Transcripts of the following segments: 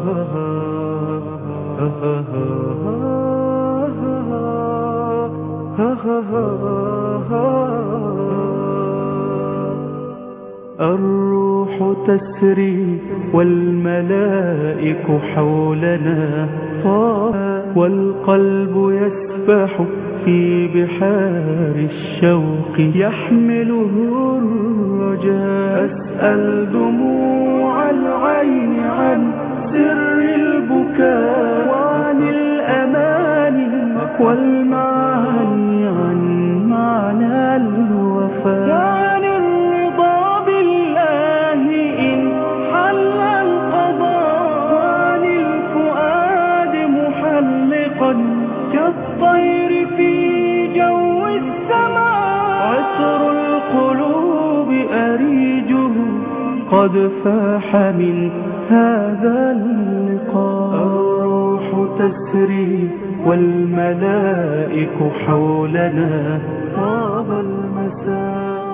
الروح تسري والملائك حولنا طاب والقلب يسبح في بحار الشوق يحمله الرجاء أسأل دموع العين عن سر البكاء وعن الأماني والمعاني عن معنى الوفاء وعن الرضا بالله إن حل القضاء وعن الفؤاد محلقا كالطير في جو السماء عطر القلوب أريجه قد فاح من هذا اللقاء الروح تسري والملائك حولنا طاب المساء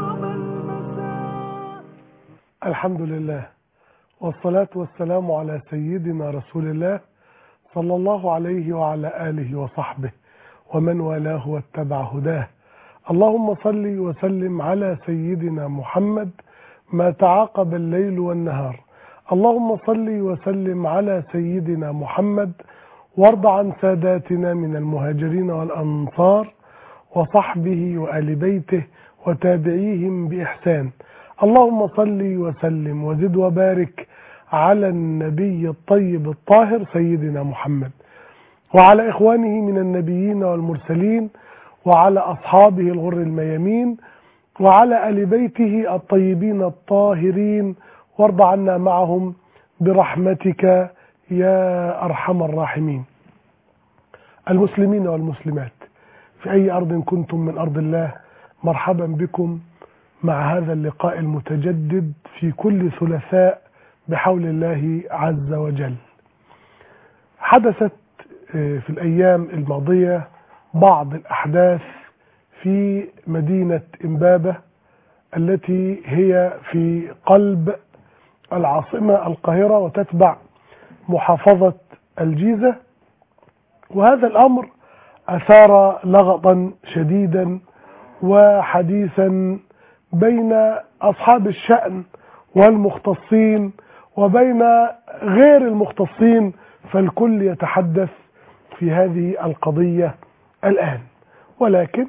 الحمد لله والصلاة والسلام على سيدنا رسول الله صلى الله عليه وعلى آله وصحبه ومن والاه واتبع هداه اللهم صل وسلم على سيدنا محمد ما تعاقب الليل والنهار اللهم صل وسلم على سيدنا محمد وارض عن ساداتنا من المهاجرين والأنصار وصحبه وآل بيته وتابعيهم بإحسان اللهم صل وسلم وزد وبارك على النبي الطيب الطاهر سيدنا محمد وعلى إخوانه من النبيين والمرسلين وعلى أصحابه الغر الميامين وعلى آل بيته الطيبين الطاهرين وارض عنا معهم برحمتك يا أرحم الراحمين المسلمين والمسلمات في أي أرض كنتم من أرض الله مرحبا بكم مع هذا اللقاء المتجدد في كل ثلاثاء بحول الله عز وجل حدثت في الأيام الماضية بعض الأحداث في مدينة إمبابة التي هي في قلب العاصمة القاهرة وتتبع محافظة الجيزة وهذا الأمر أثار لغطا شديدا وحديثا بين أصحاب الشأن والمختصين وبين غير المختصين فالكل يتحدث في هذه القضية الآن ولكن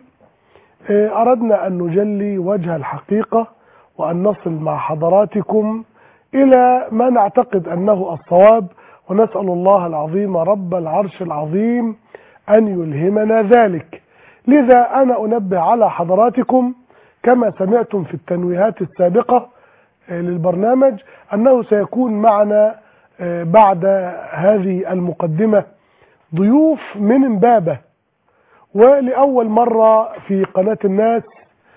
أردنا أن نجلي وجه الحقيقة وأن نصل مع حضراتكم إلى ما نعتقد أنه الصواب ونسأل الله العظيم رب العرش العظيم أن يلهمنا ذلك لذا أنا أنبه على حضراتكم كما سمعتم في التنويهات السابقة للبرنامج أنه سيكون معنا بعد هذه المقدمة ضيوف من امبابة ولأول مرة في قناة الناس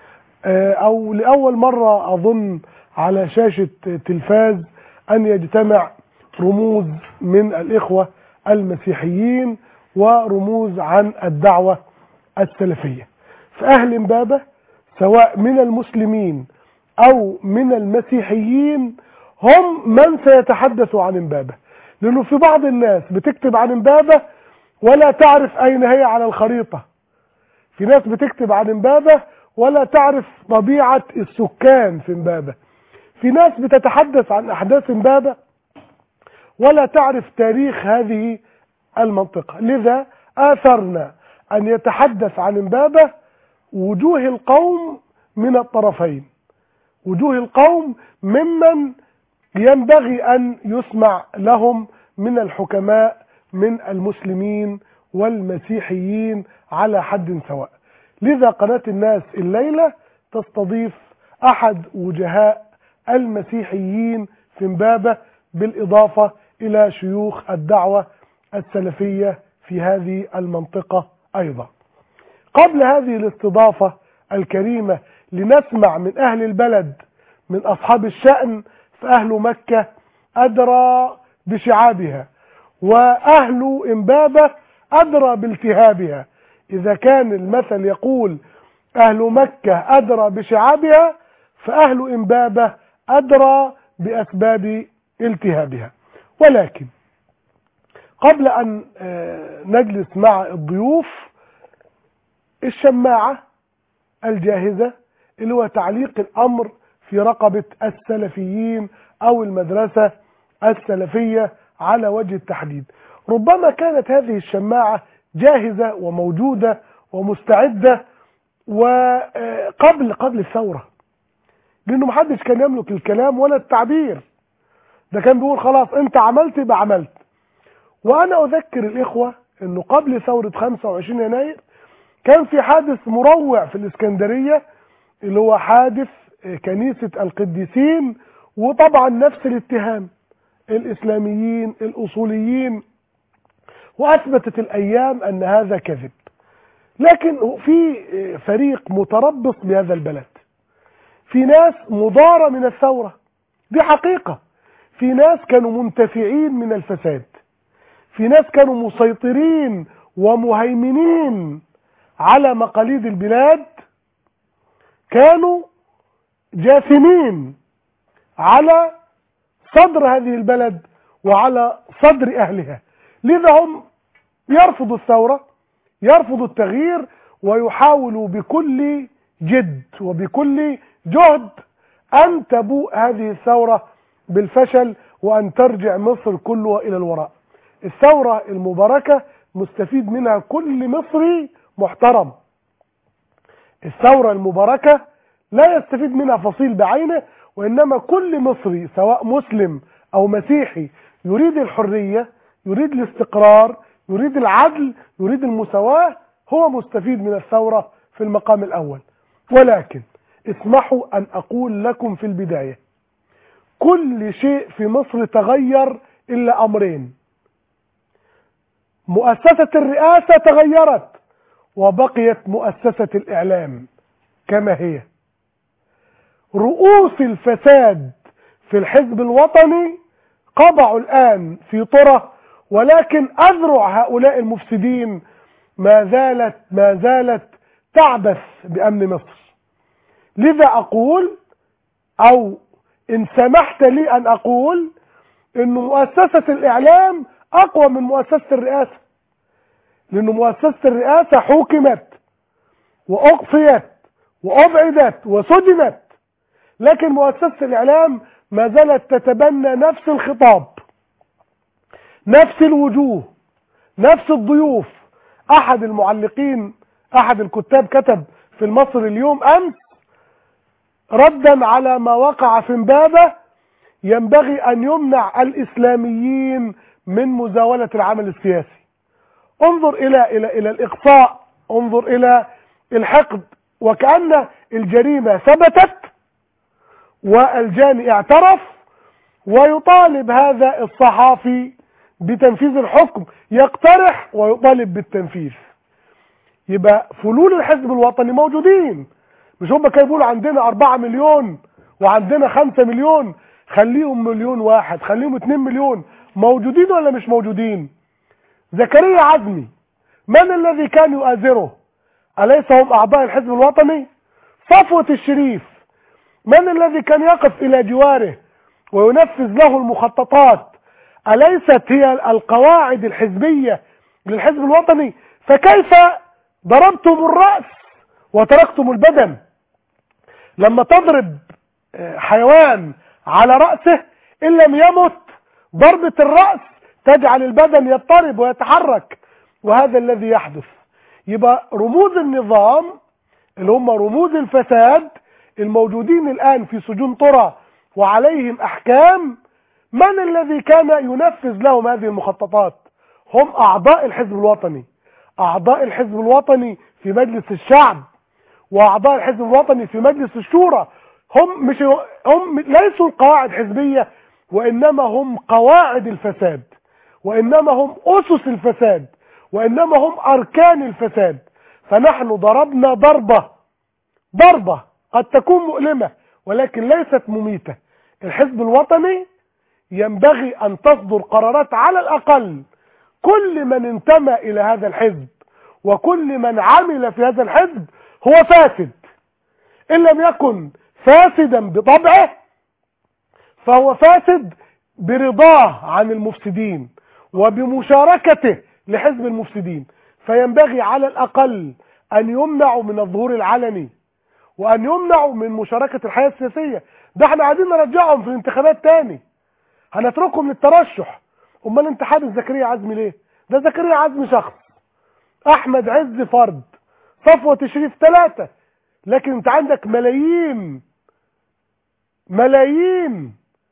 أو لأول مرة أظن على شاشة تلفاز أن يجتمع رموز من الإخوة المسيحيين ورموز عن الدعوة السلفية فأهل امبابة سواء من المسلمين أو من المسيحيين هم من سيتحدث عن امبابة لأنه في بعض الناس بتكتب عن امبابة ولا تعرف أين هي على الخريطة في ناس بتكتب عن امبابة ولا تعرف طبيعة السكان في امبابة في ناس بتتحدث عن أحداث امبابة ولا تعرف تاريخ هذه المنطقة لذا آثرنا أن يتحدث عن امبابة وجوه القوم من الطرفين وجوه القوم ممن ينبغي أن يسمع لهم من الحكماء من المسلمين والمسيحيين على حد سواء لذا قناة الناس الليلة تستضيف أحد وجهاء المسيحيين في امبابة بالإضافة إلى شيوخ الدعوة السلفية في هذه المنطقة أيضا قبل هذه الاستضافة الكريمة لنسمع من أهل البلد من أصحاب الشأن فأهل مكة أدرى بشعابها وأهل إمبابة أدرى بالتهابها إذا كان المثل يقول أهل مكة أدرى بشعابها فأهل إمبابة أدرى بأسباب التهابها ولكن قبل أن آه، نجلس مع الضيوف الشماعة الجاهزة اللي هو تعليق الأمر في رقبة السلفيين أو المدرسة السلفية على وجه التحديد ربما كانت هذه الشماعة جاهزة وموجودة ومستعدة وقبل قبل الثورة لأنه محدش كان يملك الكلام ولا التعبير ده كان بيقول خلاص انت عملت يبقى عملت وانا اذكر الاخوة انه قبل ثورة 25 يناير كان في حادث مروع في الاسكندرية اللي هو حادث كنيسة القديسين وطبعا نفس الاتهام الاسلاميين الاصوليين واثبتت الايام ان هذا كذب لكن في فريق متربص بهذا البلد في ناس مضارة من الثورة دي حقيقة في ناس كانوا منتفعين من الفساد في ناس كانوا مسيطرين ومهيمنين على مقاليد البلاد كانوا جاثمين على صدر هذه البلد وعلى صدر أهلها لذا هم يرفضوا الثورة يرفضوا التغيير ويحاولوا بكل جد وبكل جهد أن تبوء هذه الثورة بالفشل وأن ترجع مصر كلها إلى الوراء الثورة المباركة مستفيد منها كل مصري محترم الثورة المباركة لا يستفيد منها فصيل بعينه وإنما كل مصري سواء مسلم أو مسيحي يريد الحرية يريد الاستقرار يريد العدل يريد المساواة هو مستفيد من الثورة في المقام الأول ولكن اسمحوا أن أقول لكم في البداية كل شيء في مصر تغير إلا أمرين مؤسسة الرئاسة تغيرت وبقيت مؤسسة الإعلام كما هي رؤوس الفساد في الحزب الوطني قضعوا الآن في طرة ولكن أذرع هؤلاء المفسدين ما زالت ما زالت تعبث بأمن مصر لذا أقول أو إن سمحت لي أن أقول إن مؤسسة الإعلام أقوى من مؤسسة الرئاسة لأن مؤسسة الرئاسة حكمت وأقصيت وأبعدت وسجنت لكن مؤسسة الإعلام ما زالت تتبنى نفس الخطاب نفس الوجوه نفس الضيوف أحد المعلقين أحد الكتاب كتب في المصري اليوم أمس ردا على ما وقع في امبابة ينبغي أن يمنع الإسلاميين من مزاولة العمل السياسي انظر إلى إلى إلى الإقصاء انظر إلى الحقد وكأن الجريمة ثبتت والجاني اعترف ويطالب هذا الصحافي بتنفيذ الحكم يقترح ويطالب بالتنفيذ يبقى فلول الحزب الوطني موجودين مش هم كانوا بيقولوا عندنا 4 مليون وعندنا 5 مليون خليهم مليون واحد خليهم 2 مليون موجودين ولا مش موجودين زكريا عزمي من الذي كان يؤازره أليس هم أعضاء الحزب الوطني صفوة الشريف من الذي كان يقف إلى جواره وينفذ له المخططات أليست هي القواعد الحزبية للحزب الوطني فكيف ضربتم الرأس وتركتم البدن لما تضرب حيوان على رأسه إن لم يمت ضربة الرأس تجعل البدن يضطرب ويتحرك وهذا الذي يحدث يبقى رموز النظام اللي هم رموز الفساد الموجودين الآن في سجون طرى وعليهم أحكام من الذي كان ينفذ لهم هذه المخططات هم أعضاء الحزب الوطني أعضاء الحزب الوطني في مجلس الشعب وأعضاء الحزب الوطني في مجلس الشورى هم مش هم ليسوا قواعد حزبية وإنما هم قواعد الفساد وإنما هم أسس الفساد وإنما هم أركان الفساد فنحن ضربنا ضربة ضربة قد تكون مؤلمة ولكن ليست مميتة الحزب الوطني ينبغي أن تصدر قرارات على الأقل كل من انتمى إلى هذا الحزب وكل من عمل في هذا الحزب هو فاسد إن لم يكن فاسدا بطبعه فهو فاسد برضاه عن المفسدين وبمشاركته لحزب المفسدين فينبغي على الأقل أن يمنعوا من الظهور العلني وأن يمنعوا من مشاركة الحياة السياسية ده احنا عايزين نرجعهم في الانتخابات تاني هنتركهم للترشح امال انت حابس زكريا عزمي ليه ده زكريا عزمي شخص احمد عز فرد صفوة شريف ثلاثة لكن انت عندك ملايين ملايين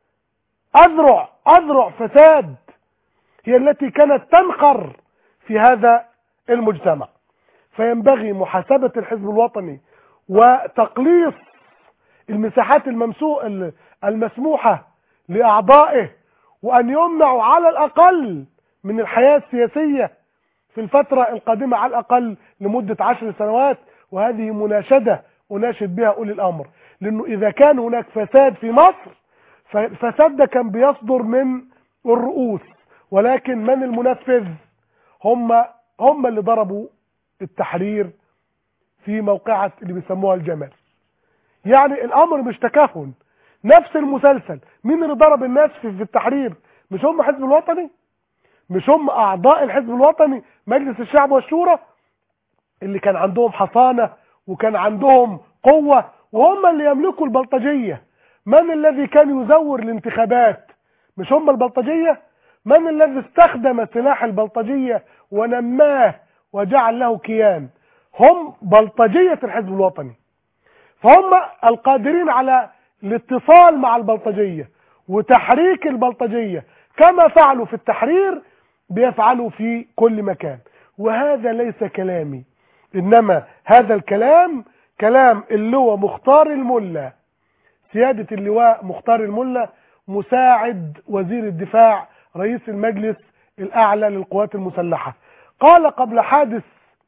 اذرع اذرع فساد هي التي كانت تنخر في هذا المجتمع فينبغي محاسبة الحزب الوطني وتقليص المساحات الممسوح المسموحة لأعضائه وأن يمنعوا على الأقل من الحياة السياسية في الفترة القادمة على الأقل لمدة عشر سنوات وهذه مناشدة أناشد بها أولي الأمر لأنه إذا كان هناك فساد في مصر فالفساد ده كان بيصدر من الرؤوس ولكن من المنفذ هم هم اللي ضربوا التحرير في موقعة اللي بيسموها الجمل يعني الامر مش تكهن نفس المسلسل مين اللي ضرب الناس في, في التحرير مش هم حزب الوطني مش هم اعضاء الحزب الوطني مجلس الشعب والشورى اللي كان عندهم حصانة وكان عندهم قوة وهم اللي يملكوا البلطجية من الذي كان يزور الانتخابات مش هم البلطجية من الذي استخدم سلاح البلطجية ونماه وجعل له كيان هم بلطجية الحزب الوطني فهم القادرين على الاتصال مع البلطجية وتحريك البلطجية كما فعلوا في التحرير بيفعلوا في كل مكان وهذا ليس كلامي إنما هذا الكلام كلام اللواء مختار الملا سيادة اللواء مختار الملا مساعد وزير الدفاع رئيس المجلس الأعلى للقوات المسلحة قال قبل حادث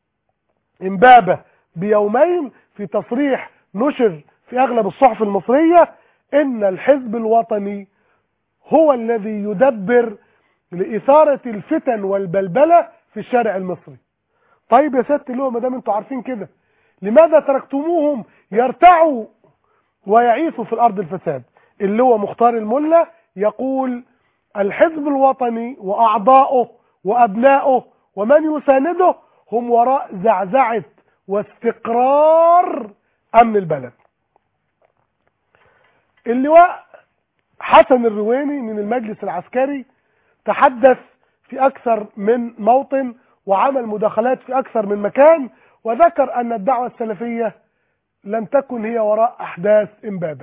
امبابة بيومين في تصريح نشر في أغلب الصحف المصرية إن الحزب الوطني هو الذي يدبر لإثارة الفتن والبلبلة في الشارع المصري طيب يا ست اللي هو ما دام انتوا عارفين كده لماذا تركتموهم يرتعوا ويعيثوا في الأرض الفساد اللي هو مختار الملا يقول الحزب الوطني وأعضاؤه وأبنائه ومن يسانده هم وراء زعزعة واستقرار أمن البلد اللواء حسن الرويني من المجلس العسكري تحدث في أكثر من موطن وعمل مداخلات في أكثر من مكان وذكر أن الدعوة السلفية لم تكن هي وراء أحداث إمبابة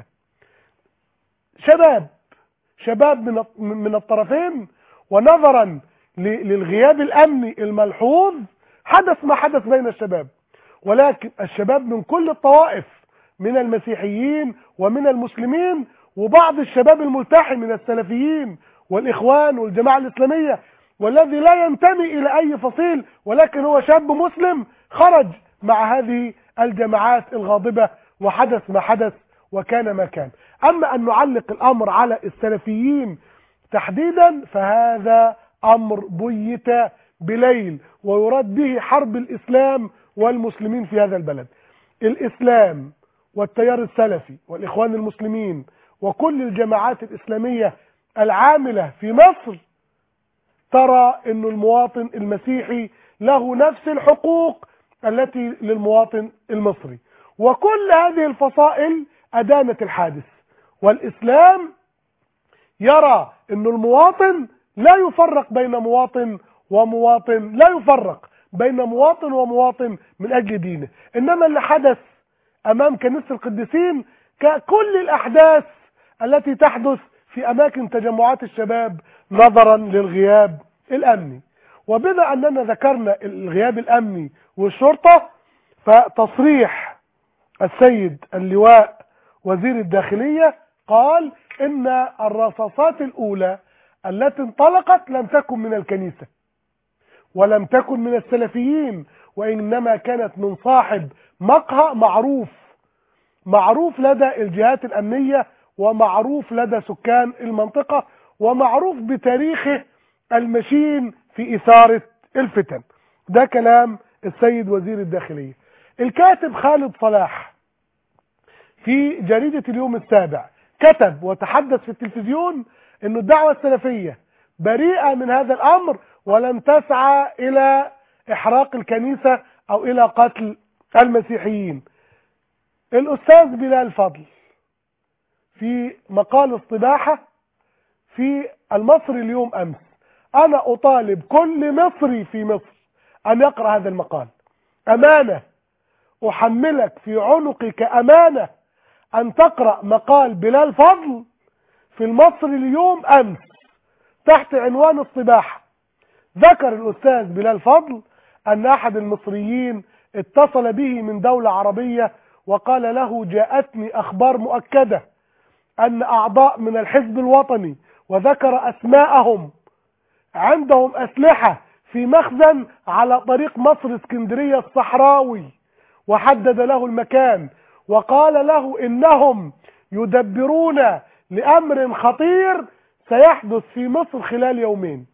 شباب شباب من من الطرفين ونظرا للغياب الأمني الملحوظ حدث ما حدث بين الشباب ولكن الشباب من كل الطوائف من المسيحيين ومن المسلمين وبعض الشباب الملتحي من السلفيين والإخوان والجماعة الإسلامية والذي لا ينتمي إلى أي فصيل ولكن هو شاب مسلم خرج مع هذه الجماعات الغاضبة وحدث ما حدث وكان ما كان أما أن نعلق الأمر على السلفيين تحديدا فهذا أمر بيت بليل ويراد به حرب الإسلام والمسلمين في هذا البلد الإسلام والتيار السلفي والإخوان المسلمين وكل الجماعات الإسلامية العاملة في مصر ترى أن المواطن المسيحي له نفس الحقوق التي للمواطن المصري وكل هذه الفصائل أدانت الحادث والإسلام يرى أن المواطن لا يفرق بين مواطن ومواطن لا يفرق بين مواطن ومواطن من أجل دينه إنما اللي حدث أمام كنيسة القديسين ككل الأحداث التي تحدث في أماكن تجمعات الشباب نظرا للغياب الأمني وبما أننا ذكرنا الغياب الأمني والشرطة فتصريح السيد اللواء وزير الداخلية قال إن الرصاصات الأولى التي انطلقت لم تكن من الكنيسة ولم تكن من السلفيين وإنما كانت من صاحب مقهى معروف معروف لدى الجهات الأمنية ومعروف لدى سكان المنطقة ومعروف بتاريخه المشين في إثارة الفتن ده كلام السيد وزير الداخلية الكاتب خالد صلاح في جريدة اليوم السابع كتب وتحدث في التلفزيون انه الدعوة السلفية بريئة من هذا الأمر ولم تسعى إلى إحراق الكنيسة أو إلى قتل المسيحيين الأستاذ بلال فضل في مقال الصباحة في المصري اليوم أمس أنا أطالب كل مصري في مصر أن يقرأ هذا المقال أمانة أحملك في عنقك أمانة أن تقرأ مقال بلال فضل في المصري اليوم أمس تحت عنوان الصباحة ذكر الأستاذ بلال فضل أن أحد المصريين اتصل به من دولة عربية وقال له جاءتني أخبار مؤكدة أن أعضاء من الحزب الوطني وذكر أسماءهم عندهم أسلحة في مخزن على طريق مصر اسكندرية الصحراوي وحدد له المكان وقال له إنهم يدبرون لأمر خطير سيحدث في مصر خلال يومين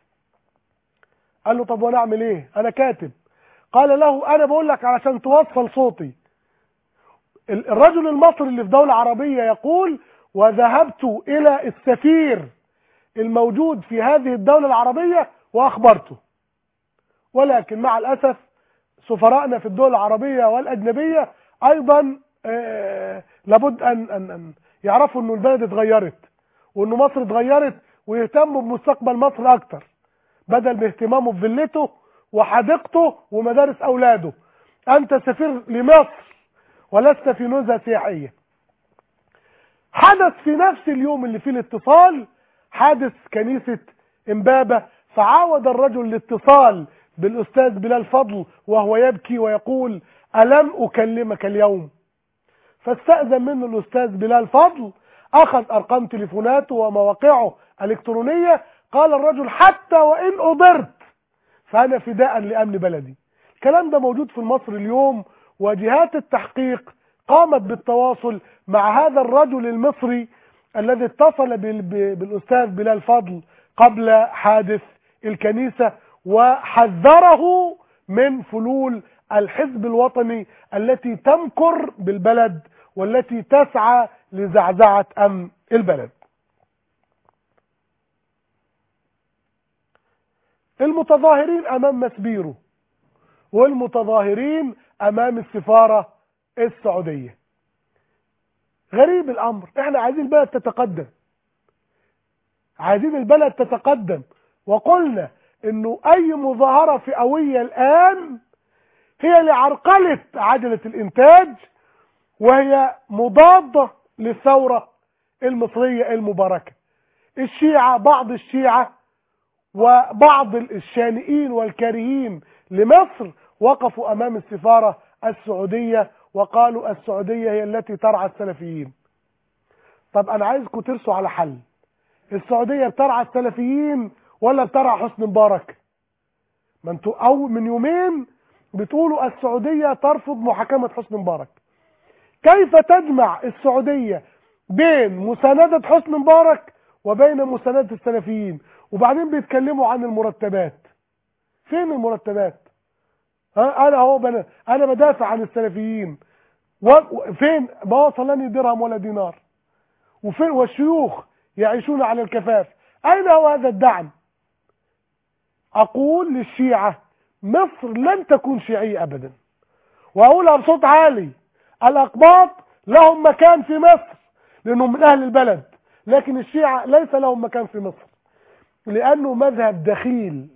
قال له طب وانا اعمل ايه انا كاتب قال له انا بقول لك علشان توصل صوتي الرجل المصري اللي في دولة عربية يقول وذهبت الى السفير الموجود في هذه الدولة العربية واخبرته ولكن مع الاسف سفراءنا في الدول العربية والاجنبية ايضا آه لابد ان ان ان يعرفوا انه البلد اتغيرت وانه مصر اتغيرت ويهتموا بمستقبل مصر اكتر بدل من اهتمامه بفيلته وحديقته ومدارس اولاده انت سفير لمصر ولست في نزهه سياحيه حدث في نفس اليوم اللي فيه الاتصال حادث كنيسه امبابه فعاود الرجل الاتصال بالاستاذ بلال فضل وهو يبكي ويقول الم اكلمك اليوم فاستاذن منه الاستاذ بلال فضل اخذ ارقام تليفوناته ومواقعه الكترونيه قال الرجل حتى وان اضرت فانا فداء لامن بلدي الكلام ده موجود في مصر اليوم وجهات التحقيق قامت بالتواصل مع هذا الرجل المصري الذي اتصل بالاستاذ بلال فضل قبل حادث الكنيسة وحذره من فلول الحزب الوطني التي تمكر بالبلد والتي تسعى لزعزعة أمن البلد المتظاهرين أمام مسبيرو والمتظاهرين أمام السفارة السعودية غريب الأمر احنا عايزين البلد تتقدم عايزين البلد تتقدم وقلنا انه اي مظاهرة فئوية الان هي لعرقلة عجلة الانتاج وهي مضادة للثورة المصرية المباركة الشيعة بعض الشيعة وبعض الشانئين والكارهين لمصر وقفوا امام السفارة السعودية وقالوا السعودية هي التي ترعى السلفيين طب انا عايزكم ترسوا على حل السعودية بترعى السلفيين ولا بترعى حسن مبارك ما انتوا او من يومين بتقولوا السعودية ترفض محاكمة حسن مبارك كيف تجمع السعودية بين مساندة حسن مبارك وبين مساندة السلفيين وبعدين بيتكلموا عن المرتبات فين المرتبات ها انا اهو بنا انا بدافع عن السلفيين فين ما وصلني درهم ولا دينار وفين والشيوخ يعيشون على الكفاف اين هو هذا الدعم اقول للشيعة مصر لن تكون شيعية ابدا واقولها بصوت عالي الاقباط لهم مكان في مصر لانهم من اهل البلد لكن الشيعة ليس لهم مكان في مصر لانه مذهب دخيل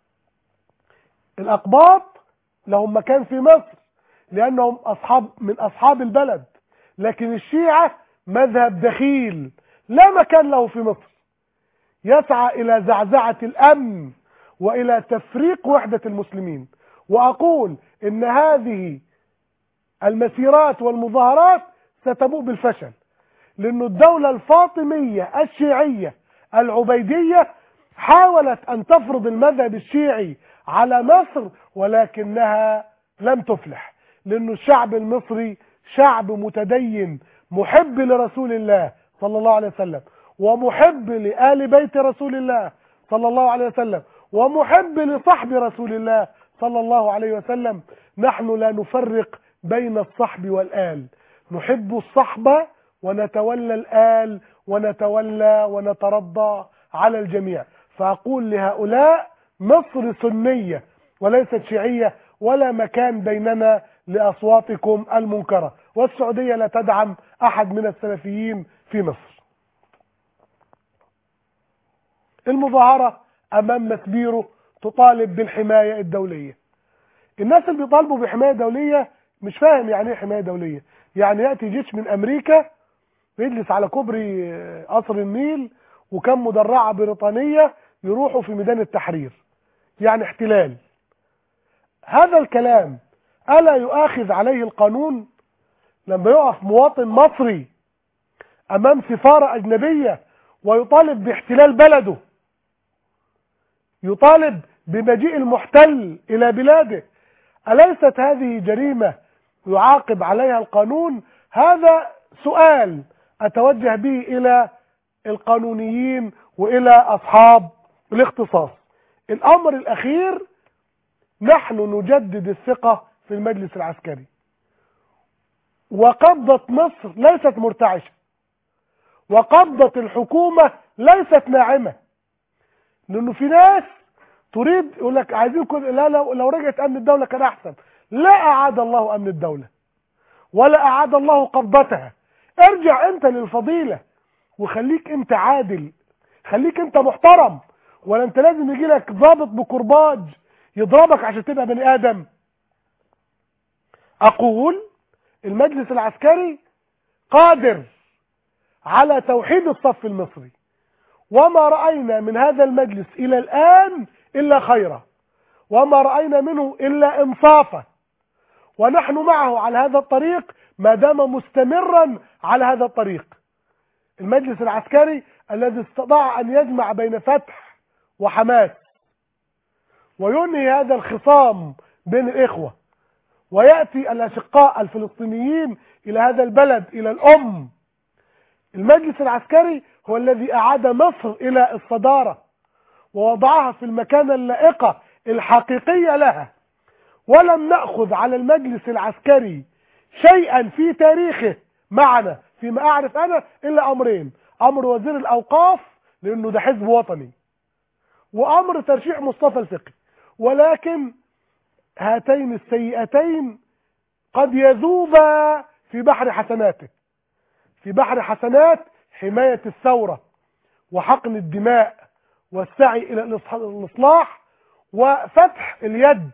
الاقباط لهم مكان في مصر لانهم اصحاب من اصحاب البلد لكن الشيعة مذهب دخيل لا مكان له في مصر يسعى الى زعزعة الامن والى تفريق وحدة المسلمين واقول ان هذه المسيرات والمظاهرات ستبوء بالفشل لأن الدولة الفاطمية الشيعية العبيدية حاولت أن تفرض المذهب الشيعي على مصر ولكنها لم تفلح لأن الشعب المصري شعب متدين محب لرسول الله صلى الله عليه وسلم ومحب لآل بيت رسول الله صلى الله عليه وسلم ومحب لصحب رسول الله صلى الله عليه وسلم نحن لا نفرق بين الصحب والآل نحب الصحبة ونتولى الآل ونتولى ونترضى على الجميع فأقول لهؤلاء مصر سنية وليست شيعية ولا مكان بيننا لأصواتكم المنكرة والسعودية لا تدعم أحد من السلفيين في مصر المظاهرة أمام مسبيرو تطالب بالحماية الدولية الناس اللي بيطالبوا بحماية دولية مش فاهم يعني ايه حماية دولية يعني يأتي جيش من أمريكا بيجلس على كوبري قصر النيل وكم مدرعة بريطانية يروحوا في ميدان التحرير يعني احتلال هذا الكلام ألا يؤاخذ عليه القانون لما يقف مواطن مصري أمام سفارة أجنبية ويطالب باحتلال بلده يطالب بمجيء المحتل إلى بلاده أليست هذه جريمة يعاقب عليها القانون هذا سؤال أتوجه به إلى القانونيين وإلى أصحاب الاختصاص الأمر الأخير نحن نجدد الثقة في المجلس العسكري وقبضة مصر ليست مرتعشة وقبضة الحكومة ليست ناعمة لأنه في ناس تريد يقول لك عايزين كل لا لو, لو رجعت أمن الدولة كان أحسن لا أعاد الله أمن الدولة ولا أعاد الله قبضتها ارجع أنت للفضيلة وخليك أنت عادل خليك أنت محترم ولا أنت لازم يجي لك ضابط بكرباج يضربك عشان تبقى بني آدم أقول المجلس العسكري قادر على توحيد الصف المصري وما رأينا من هذا المجلس إلى الآن إلا خيرا وما رأينا منه إلا إنصافا ونحن معه على هذا الطريق ما دام مستمرا على هذا الطريق المجلس العسكري الذي استطاع أن يجمع بين فتح وحماس وينهي هذا الخصام بين الإخوة ويأتي الأشقاء الفلسطينيين إلى هذا البلد إلى الأم المجلس العسكري هو الذي أعاد مصر إلى الصدارة ووضعها في المكانة اللائقة الحقيقية لها ولم نأخذ على المجلس العسكري شيئا في تاريخه معنا فيما أعرف أنا إلا أمرين أمر وزير الأوقاف لأنه ده حزب وطني وأمر ترشيح مصطفى الفقي ولكن هاتين السيئتين قد يذوبا في بحر حسناته في بحر حسنات حماية الثورة وحقن الدماء والسعي إلى الإصلاح وفتح اليد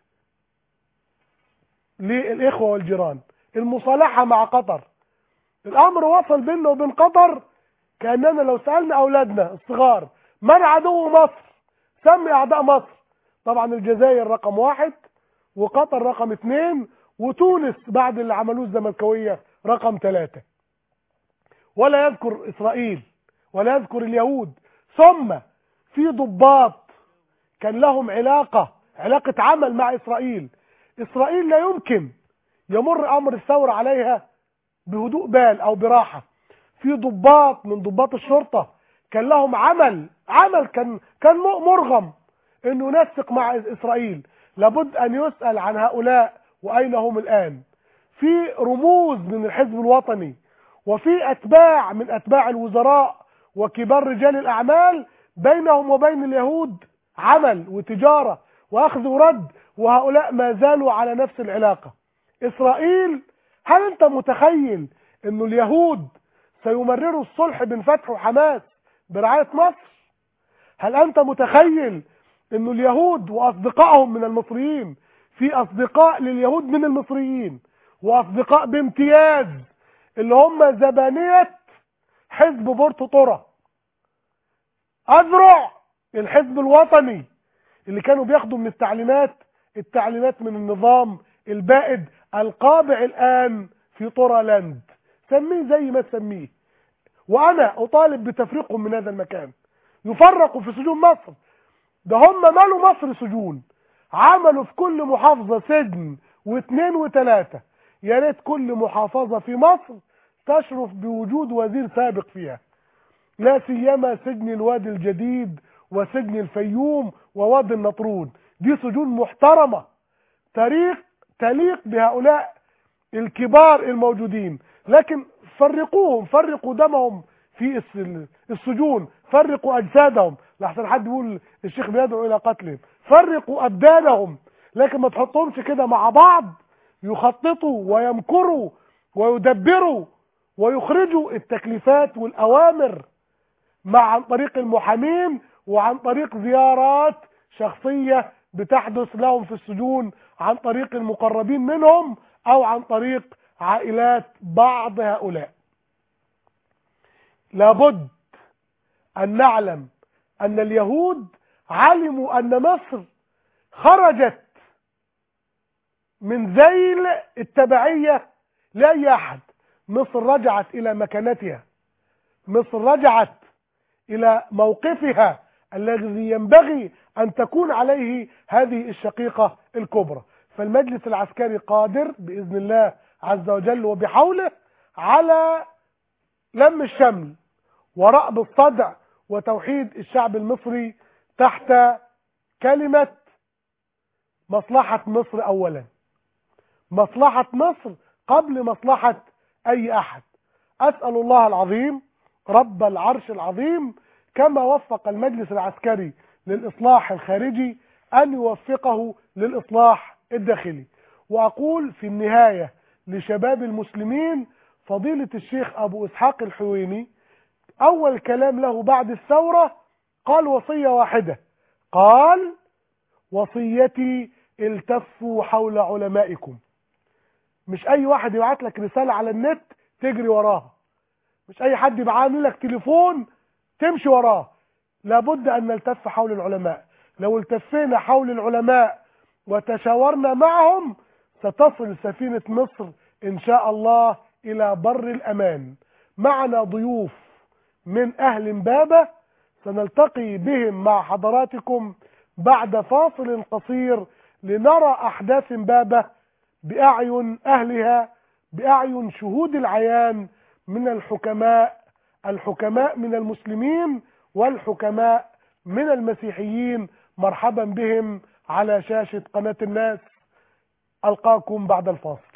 للإخوة والجيران المصالحة مع قطر الأمر وصل بيننا وبين قطر كأننا لو سألنا أولادنا الصغار من عدو مصر سمي أعداء مصر طبعا الجزائر رقم واحد وقطر رقم اثنين وتونس بعد اللي عملوه الزملكاوية رقم ثلاثة ولا يذكر إسرائيل ولا يذكر اليهود ثم في ضباط كان لهم علاقة علاقة عمل مع إسرائيل إسرائيل لا يمكن يمر أمر الثورة عليها بهدوء بال أو براحة في ضباط من ضباط الشرطة كان لهم عمل عمل كان كان مرغم انه ينسق مع اسرائيل لابد ان يسأل عن هؤلاء واين هم الان في رموز من الحزب الوطني وفي اتباع من اتباع الوزراء وكبار رجال الاعمال بينهم وبين اليهود عمل وتجارة واخذ ورد وهؤلاء ما زالوا على نفس العلاقة اسرائيل هل انت متخيل انه اليهود سيمرروا الصلح بين فتح وحماس برعاية مصر هل انت متخيل انه اليهود واصدقائهم من المصريين في اصدقاء لليهود من المصريين واصدقاء بامتياز اللي هم زبانية حزب بورتو طرة اذرع الحزب الوطني اللي كانوا بياخدوا من التعليمات التعليمات من النظام البائد القابع الان في طرى لاند سميه زي ما تسميه وانا اطالب بتفريقهم من هذا المكان يفرقوا في سجون مصر ده هم مالوا مصر سجون عملوا في كل محافظة سجن واثنين وثلاثة يا ريت كل محافظة في مصر تشرف بوجود وزير سابق فيها لا سيما سجن الوادي الجديد وسجن الفيوم ووادي النطرون دي سجون محترمة تاريخ تليق بهؤلاء الكبار الموجودين لكن فرقوهم فرقوا دمهم في السجون فرقوا أجسادهم لحسن حد يقول الشيخ بيدعو الى قتلهم فرقوا ابدانهم لكن ما تحطهمش كده مع بعض يخططوا ويمكروا ويدبروا ويخرجوا التكليفات والاوامر مع عن طريق المحامين وعن طريق زيارات شخصية بتحدث لهم في السجون عن طريق المقربين منهم او عن طريق عائلات بعض هؤلاء لابد ان نعلم ان اليهود علموا ان مصر خرجت من ذيل التبعية لأي أحد مصر رجعت إلى مكانتها مصر رجعت إلى موقفها الذي ينبغي أن تكون عليه هذه الشقيقة الكبرى فالمجلس العسكري قادر بإذن الله عز وجل وبحوله على لم الشمل ورأب الصدع وتوحيد الشعب المصري تحت كلمة مصلحة مصر أولا مصلحة مصر قبل مصلحة أي أحد أسأل الله العظيم رب العرش العظيم كما وفق المجلس العسكري للإصلاح الخارجي أن يوفقه للإصلاح الداخلي وأقول في النهاية لشباب المسلمين فضيلة الشيخ أبو إسحاق الحويني أول كلام له بعد الثورة قال وصية واحدة قال وصيتي التفوا حول علمائكم مش اي واحد يبعت لك رسالة على النت تجري وراها مش اي حد يبعت لك تليفون تمشي وراه لابد ان نلتف حول العلماء لو التفينا حول العلماء وتشاورنا معهم ستصل سفينة مصر ان شاء الله الى بر الامان معنا ضيوف من اهل امبابة سنلتقي بهم مع حضراتكم بعد فاصل قصير لنرى احداث امبابة باعين اهلها باعين شهود العيان من الحكماء الحكماء من المسلمين والحكماء من المسيحيين مرحبا بهم على شاشة قناة الناس ألقاكم بعد الفاصل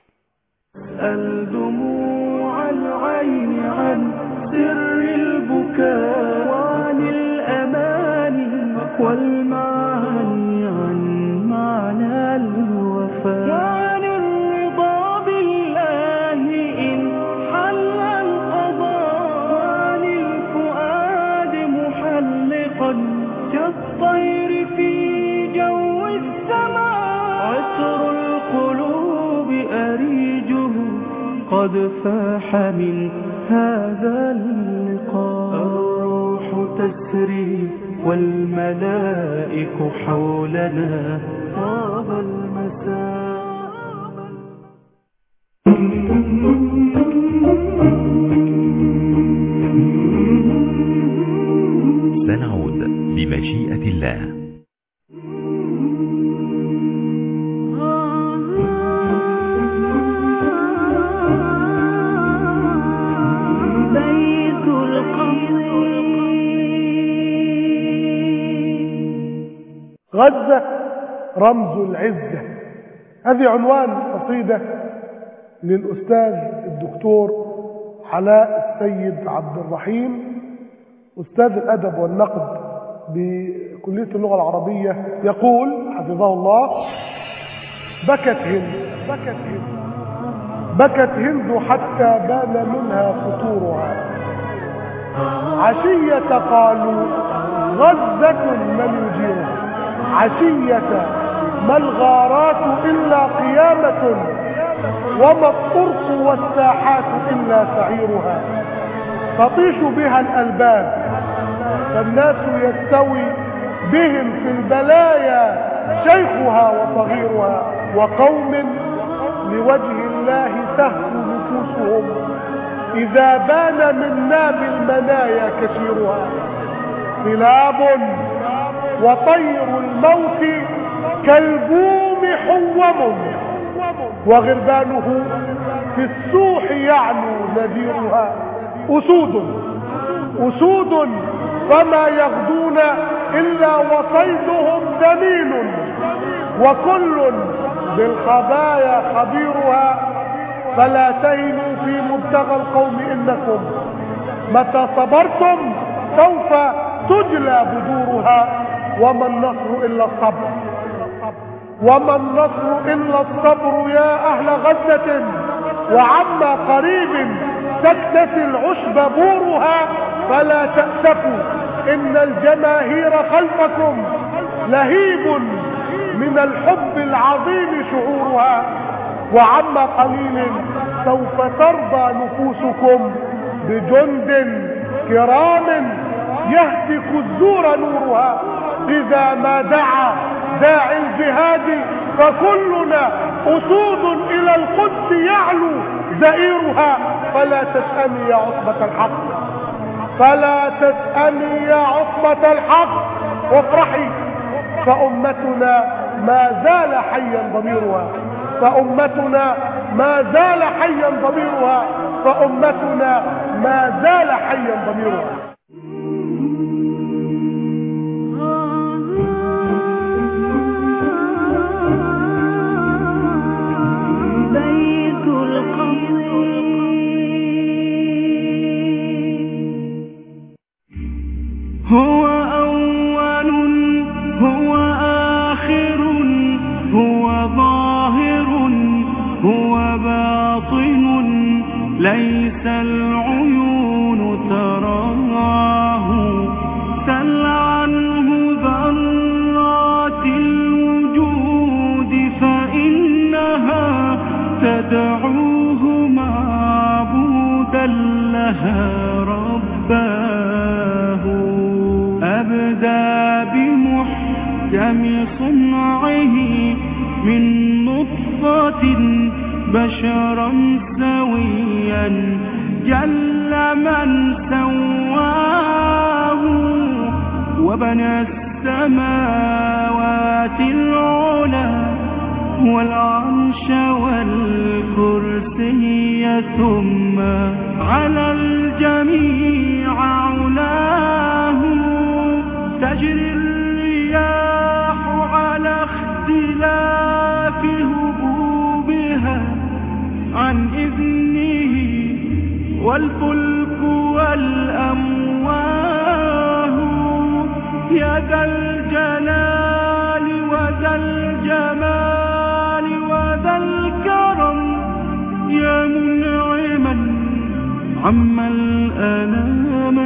الدموع العين عن سر البكاء وعن الأماني والمعاني عن معنى الوفاء وعن الرضا بالله إن حل القضاء وعن الفؤاد محلقا كالطير في جو السماء عطر القلوب أريجه قد فاح من هذا اللقاء الروح تسري والملائك حولنا طاب المساء سنعود بمشيئة الله بيت القصيد غزة رمز العزة هذه عنوان قصيدة للأستاذ الدكتور علاء السيد عبد الرحيم أستاذ الأدب والنقد بكلية اللغة العربية يقول حفظه الله بكت هند بكت هند بكت هند حتى بان منها فطورها عشية قالوا غزة من يجيرها عشية ما الغارات إلا قيامة وما الطرق والساحات إلا سعيرها تطيش بها الألباب فالناس يستوي بهم في البلايا شيخها وصغيرها وقوم لوجه الله تهفو نفوسهم إذا بان من ناب المنايا كثيرها كلاب وطير الموت كالبوم حوم وغربانه في السوح يعلو نذيرها أسود أسود فما يغدون إلا وصيدهم ثمين وكل بالخبايا خبيرها فلا تهنوا في مبتغى القوم إنكم متى صبرتم سوف وتجلى بدورها وما النصر إلا الصبر وما النصر إلا الصبر يا أهل غزة وعما قريب تكتفي العشب بورها فلا تأسفوا إن الجماهير خلفكم لهيب من الحب العظيم شعورها وعما قليل سوف ترضى نفوسكم بجند كرام يهتك الزور نورها إذا ما دعا داعي الجهاد فكلنا أسود إلى القدس يعلو زئيرها فلا تسأمي يا عصبة الحق فلا تسأمي يا عصبة الحق وافرحي فأمتنا ما زال حيا ضميرها فأمتنا ما زال حيا ضميرها فأمتنا ما زال حيا ضميرها بيت القصيد هو أول هو آخر هو ظاهر هو باطن ليس العيون تراه سل عنه ذرات الوجود فإنها تدعوه معبودا لها رباه أبدى بمحكم صنعه من نطفة بشرا سويا جل من سواه وبنى السماوات العلى والعرش والكرسي ثم على الجميع علاه تجري الرياح على اختلاف هبوبها عن إذنه والفلك والأمواه يا ذا الجلال وذا الجمال وذا الكرم يا منعما عما الأنام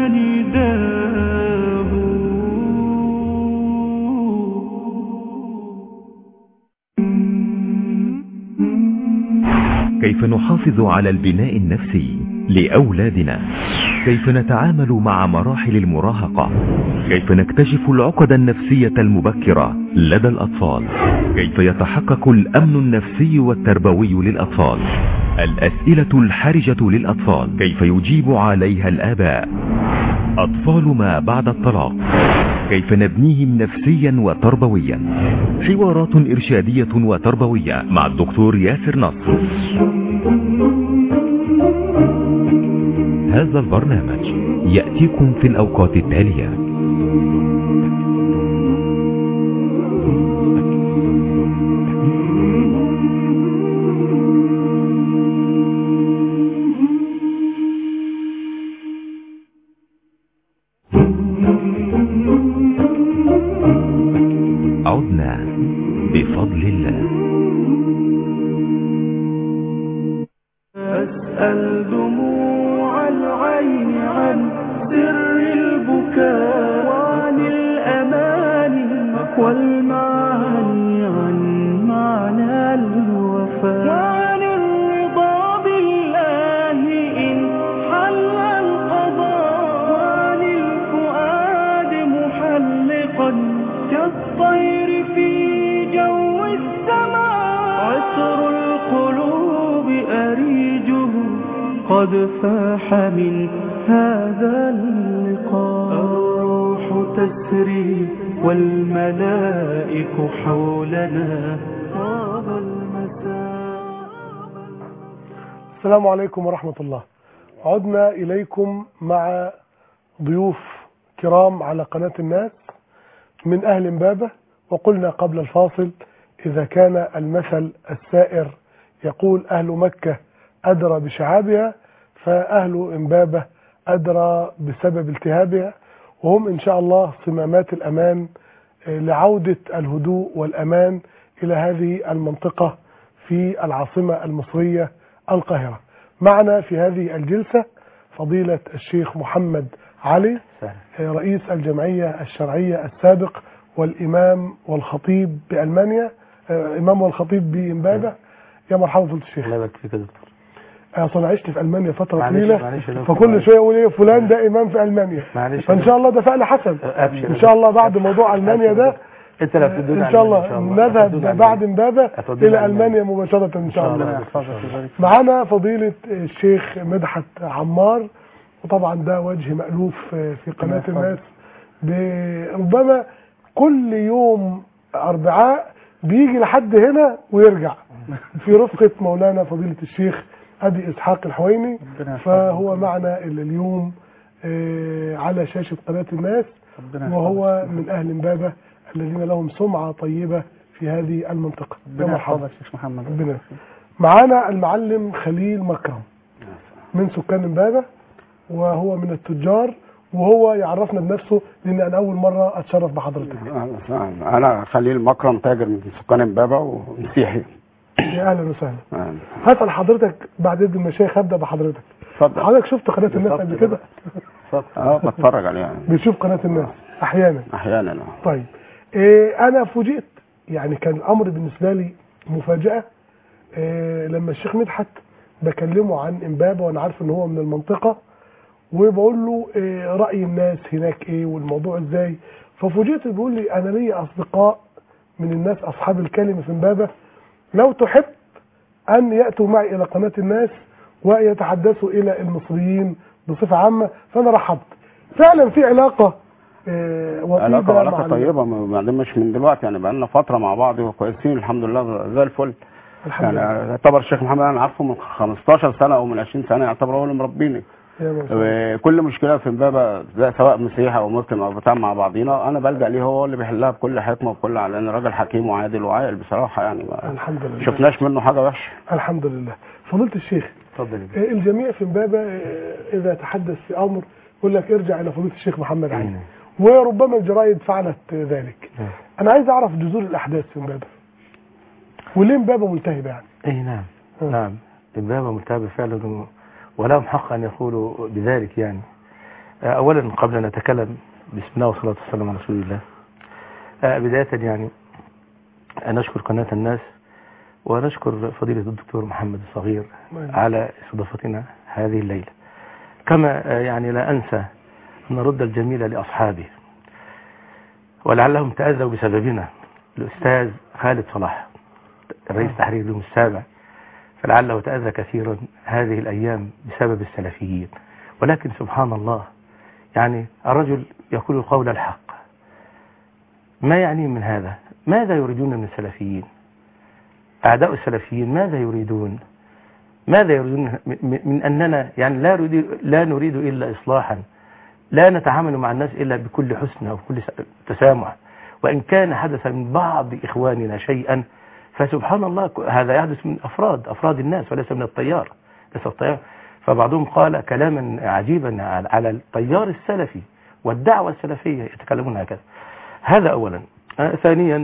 نداه كيف نحافظ على البناء النفسي لأولادنا كيف نتعامل مع مراحل المراهقة كيف نكتشف العقد النفسية المبكرة لدى الأطفال كيف يتحقق الأمن النفسي والتربوي للأطفال الأسئلة الحرجة للأطفال كيف يجيب عليها الآباء أطفال ما بعد الطلاق كيف نبنيهم نفسيا وتربويا حوارات إرشادية وتربوية مع الدكتور ياسر نصر هذا البرنامج يأتيكم في الأوقات التالية عدنا بفضل الله أسأل دموع العين عن سر البكاء وعن الأماني والمعاني عن معنى الوفاء وعن الرضا بالله إن حل القضاء وعن الفؤاد محلقا كالطير في جو السماء عطر القلوب أريجه قد فاح من هذا اللقاء الروح تسري والملائك حولنا طاب المساء السلام عليكم ورحمة الله عدنا إليكم مع ضيوف كرام على قناة الناس من أهل امبابة وقلنا قبل الفاصل إذا كان المثل السائر يقول أهل مكة أدرى بشعابها فأهل امبابة أدرى بسبب التهابها وهم إن شاء الله صمامات الأمان آه، لعودة الهدوء والأمان إلى هذه المنطقة في العاصمة المصرية القاهرة معنا في هذه الجلسة فضيلة الشيخ محمد علي آه، رئيس الجمعية الشرعية السابق والإمام والخطيب بألمانيا آه، إمام والخطيب بإمبابة يا مرحبا فضيلة الشيخ الله يبارك فيك يا دكتور اصل عشت في المانيا فتره معلش- طويله معلش يا دكتور، فكل معلش. شويه اقول ايه فلان ده امام في المانيا معلش فان شاء الله ده فعل حسن أبشر. ان شاء الله بعد موضوع المانيا ده انت لو بتدون ان شاء الله نذهب بعد امبابه هتودينا الى ألمانيا. المانيا مباشره ان شاء الله يحفظك ويبارك فيك. معانا فضيله الشيخ مدحت عمار وطبعا ده وجه مألوف في قناه الناس ب- ربما كل يوم اربعاء بيجي لحد هنا ويرجع في رفقه مولانا فضيله الشيخ ابي اسحاق الحويني ربنا يحفظك. فهو معنا إلى اليوم آه، على شاشه قناه الناس ربنا يحفظك. وهو من اهل امبابه الذين لهم سمعه طيبه في هذه المنطقه يا ربنا مرحبا يحفظك شيخ محمد ربنا معانا المعلم خليل مكرم من سكان امبابه وهو من التجار وهو يعرفنا بنفسه لان انا اول مره اتشرف بحضرتك انا خليل مكرم تاجر من سكان امبابه ومسيحي يا اهلا وسهلا هسال حضرتك بعد اذن المشايخ هبدا بحضرتك اتفضل حضرتك شفت قناه الناس قبل كده اه بتفرج عليها بتشوف قناه الناس احيانا احيانا آه. طيب إيه انا فوجئت يعني كان الامر بالنسبه لي مفاجاه إيه لما الشيخ مدحت بكلمه عن امبابه وانا عارف ان هو من المنطقه وبقول له إيه راي الناس هناك ايه والموضوع ازاي ففوجئت بيقول لي انا لي اصدقاء من الناس اصحاب الكلمه في امبابه لو تحب ان ياتوا معي الى قناه الناس ويتحدثوا الى المصريين بصفه عامه فانا رحبت فعلا في علاقه إيه وطيده علاقه مع علاقه ال- طيبه م- بعدين مش من دلوقتي يعني بقى لنا فتره مع بعض وكويسين الحمد لله زي الفل الحمد يعني لله يعتبر الشيخ محمد انا عارفه من 15 سنه او من 20 سنه يعتبر هو اللي مربيني يا ما شاء الله. وكل مشكله في امبابه زي سواء مسيحي او مسلم او بتاع مع بعضينا انا بلجا ليه هو اللي بيحلها بكل حكمه وبكل على لان راجل حكيم وعادل وعاقل بصراحه يعني ما الحمد لله شفناش منه حاجه وحشه الحمد لله فضيله الشيخ اتفضل يا دكتور. آه، الجميع في امبابه آه، اذا تحدث في امر يقول لك ارجع الى فضيله الشيخ محمد علي وربما الجرايد فعلت آه، ذلك نعم. انا عايز اعرف جذور الاحداث في امبابه وليه امبابه ملتهبه يعني اي نعم آه. نعم الباب متابع فعلا و- ولهم حق ان يقولوا بذلك يعني آه، اولا قبل ان نتكلم بسم الله والصلاه والسلام على رسول الله آه، بدايه يعني أن نشكر قناه الناس ونشكر فضيله الدكتور محمد الصغير على استضافتنا هذه الليله كما آه، يعني لا انسى ان نرد الجميل لاصحابه ولعلهم تاذوا بسببنا الاستاذ خالد صلاح رئيس تحرير اليوم السابع فلعله تأذى كثيرا هذه الأيام بسبب السلفيين ولكن سبحان الله يعني الرجل يقول قول الحق ما يعني من هذا ماذا يريدون من السلفيين أعداء السلفيين ماذا يريدون ماذا يريدون م- م- من أننا يعني لا نريد, لا نريد إلا إصلاحا لا نتعامل مع الناس إلا بكل حسن وكل س- تسامح وإن كان حدث من بعض إخواننا شيئا فسبحان الله ك- هذا يحدث من أفراد أفراد الناس وليس من التيار ليس التيار فبعضهم قال كلاما عجيبا على- على التيار السلفي والدعوة السلفية يتكلمون هكذا هذا أولا آه، ثانيا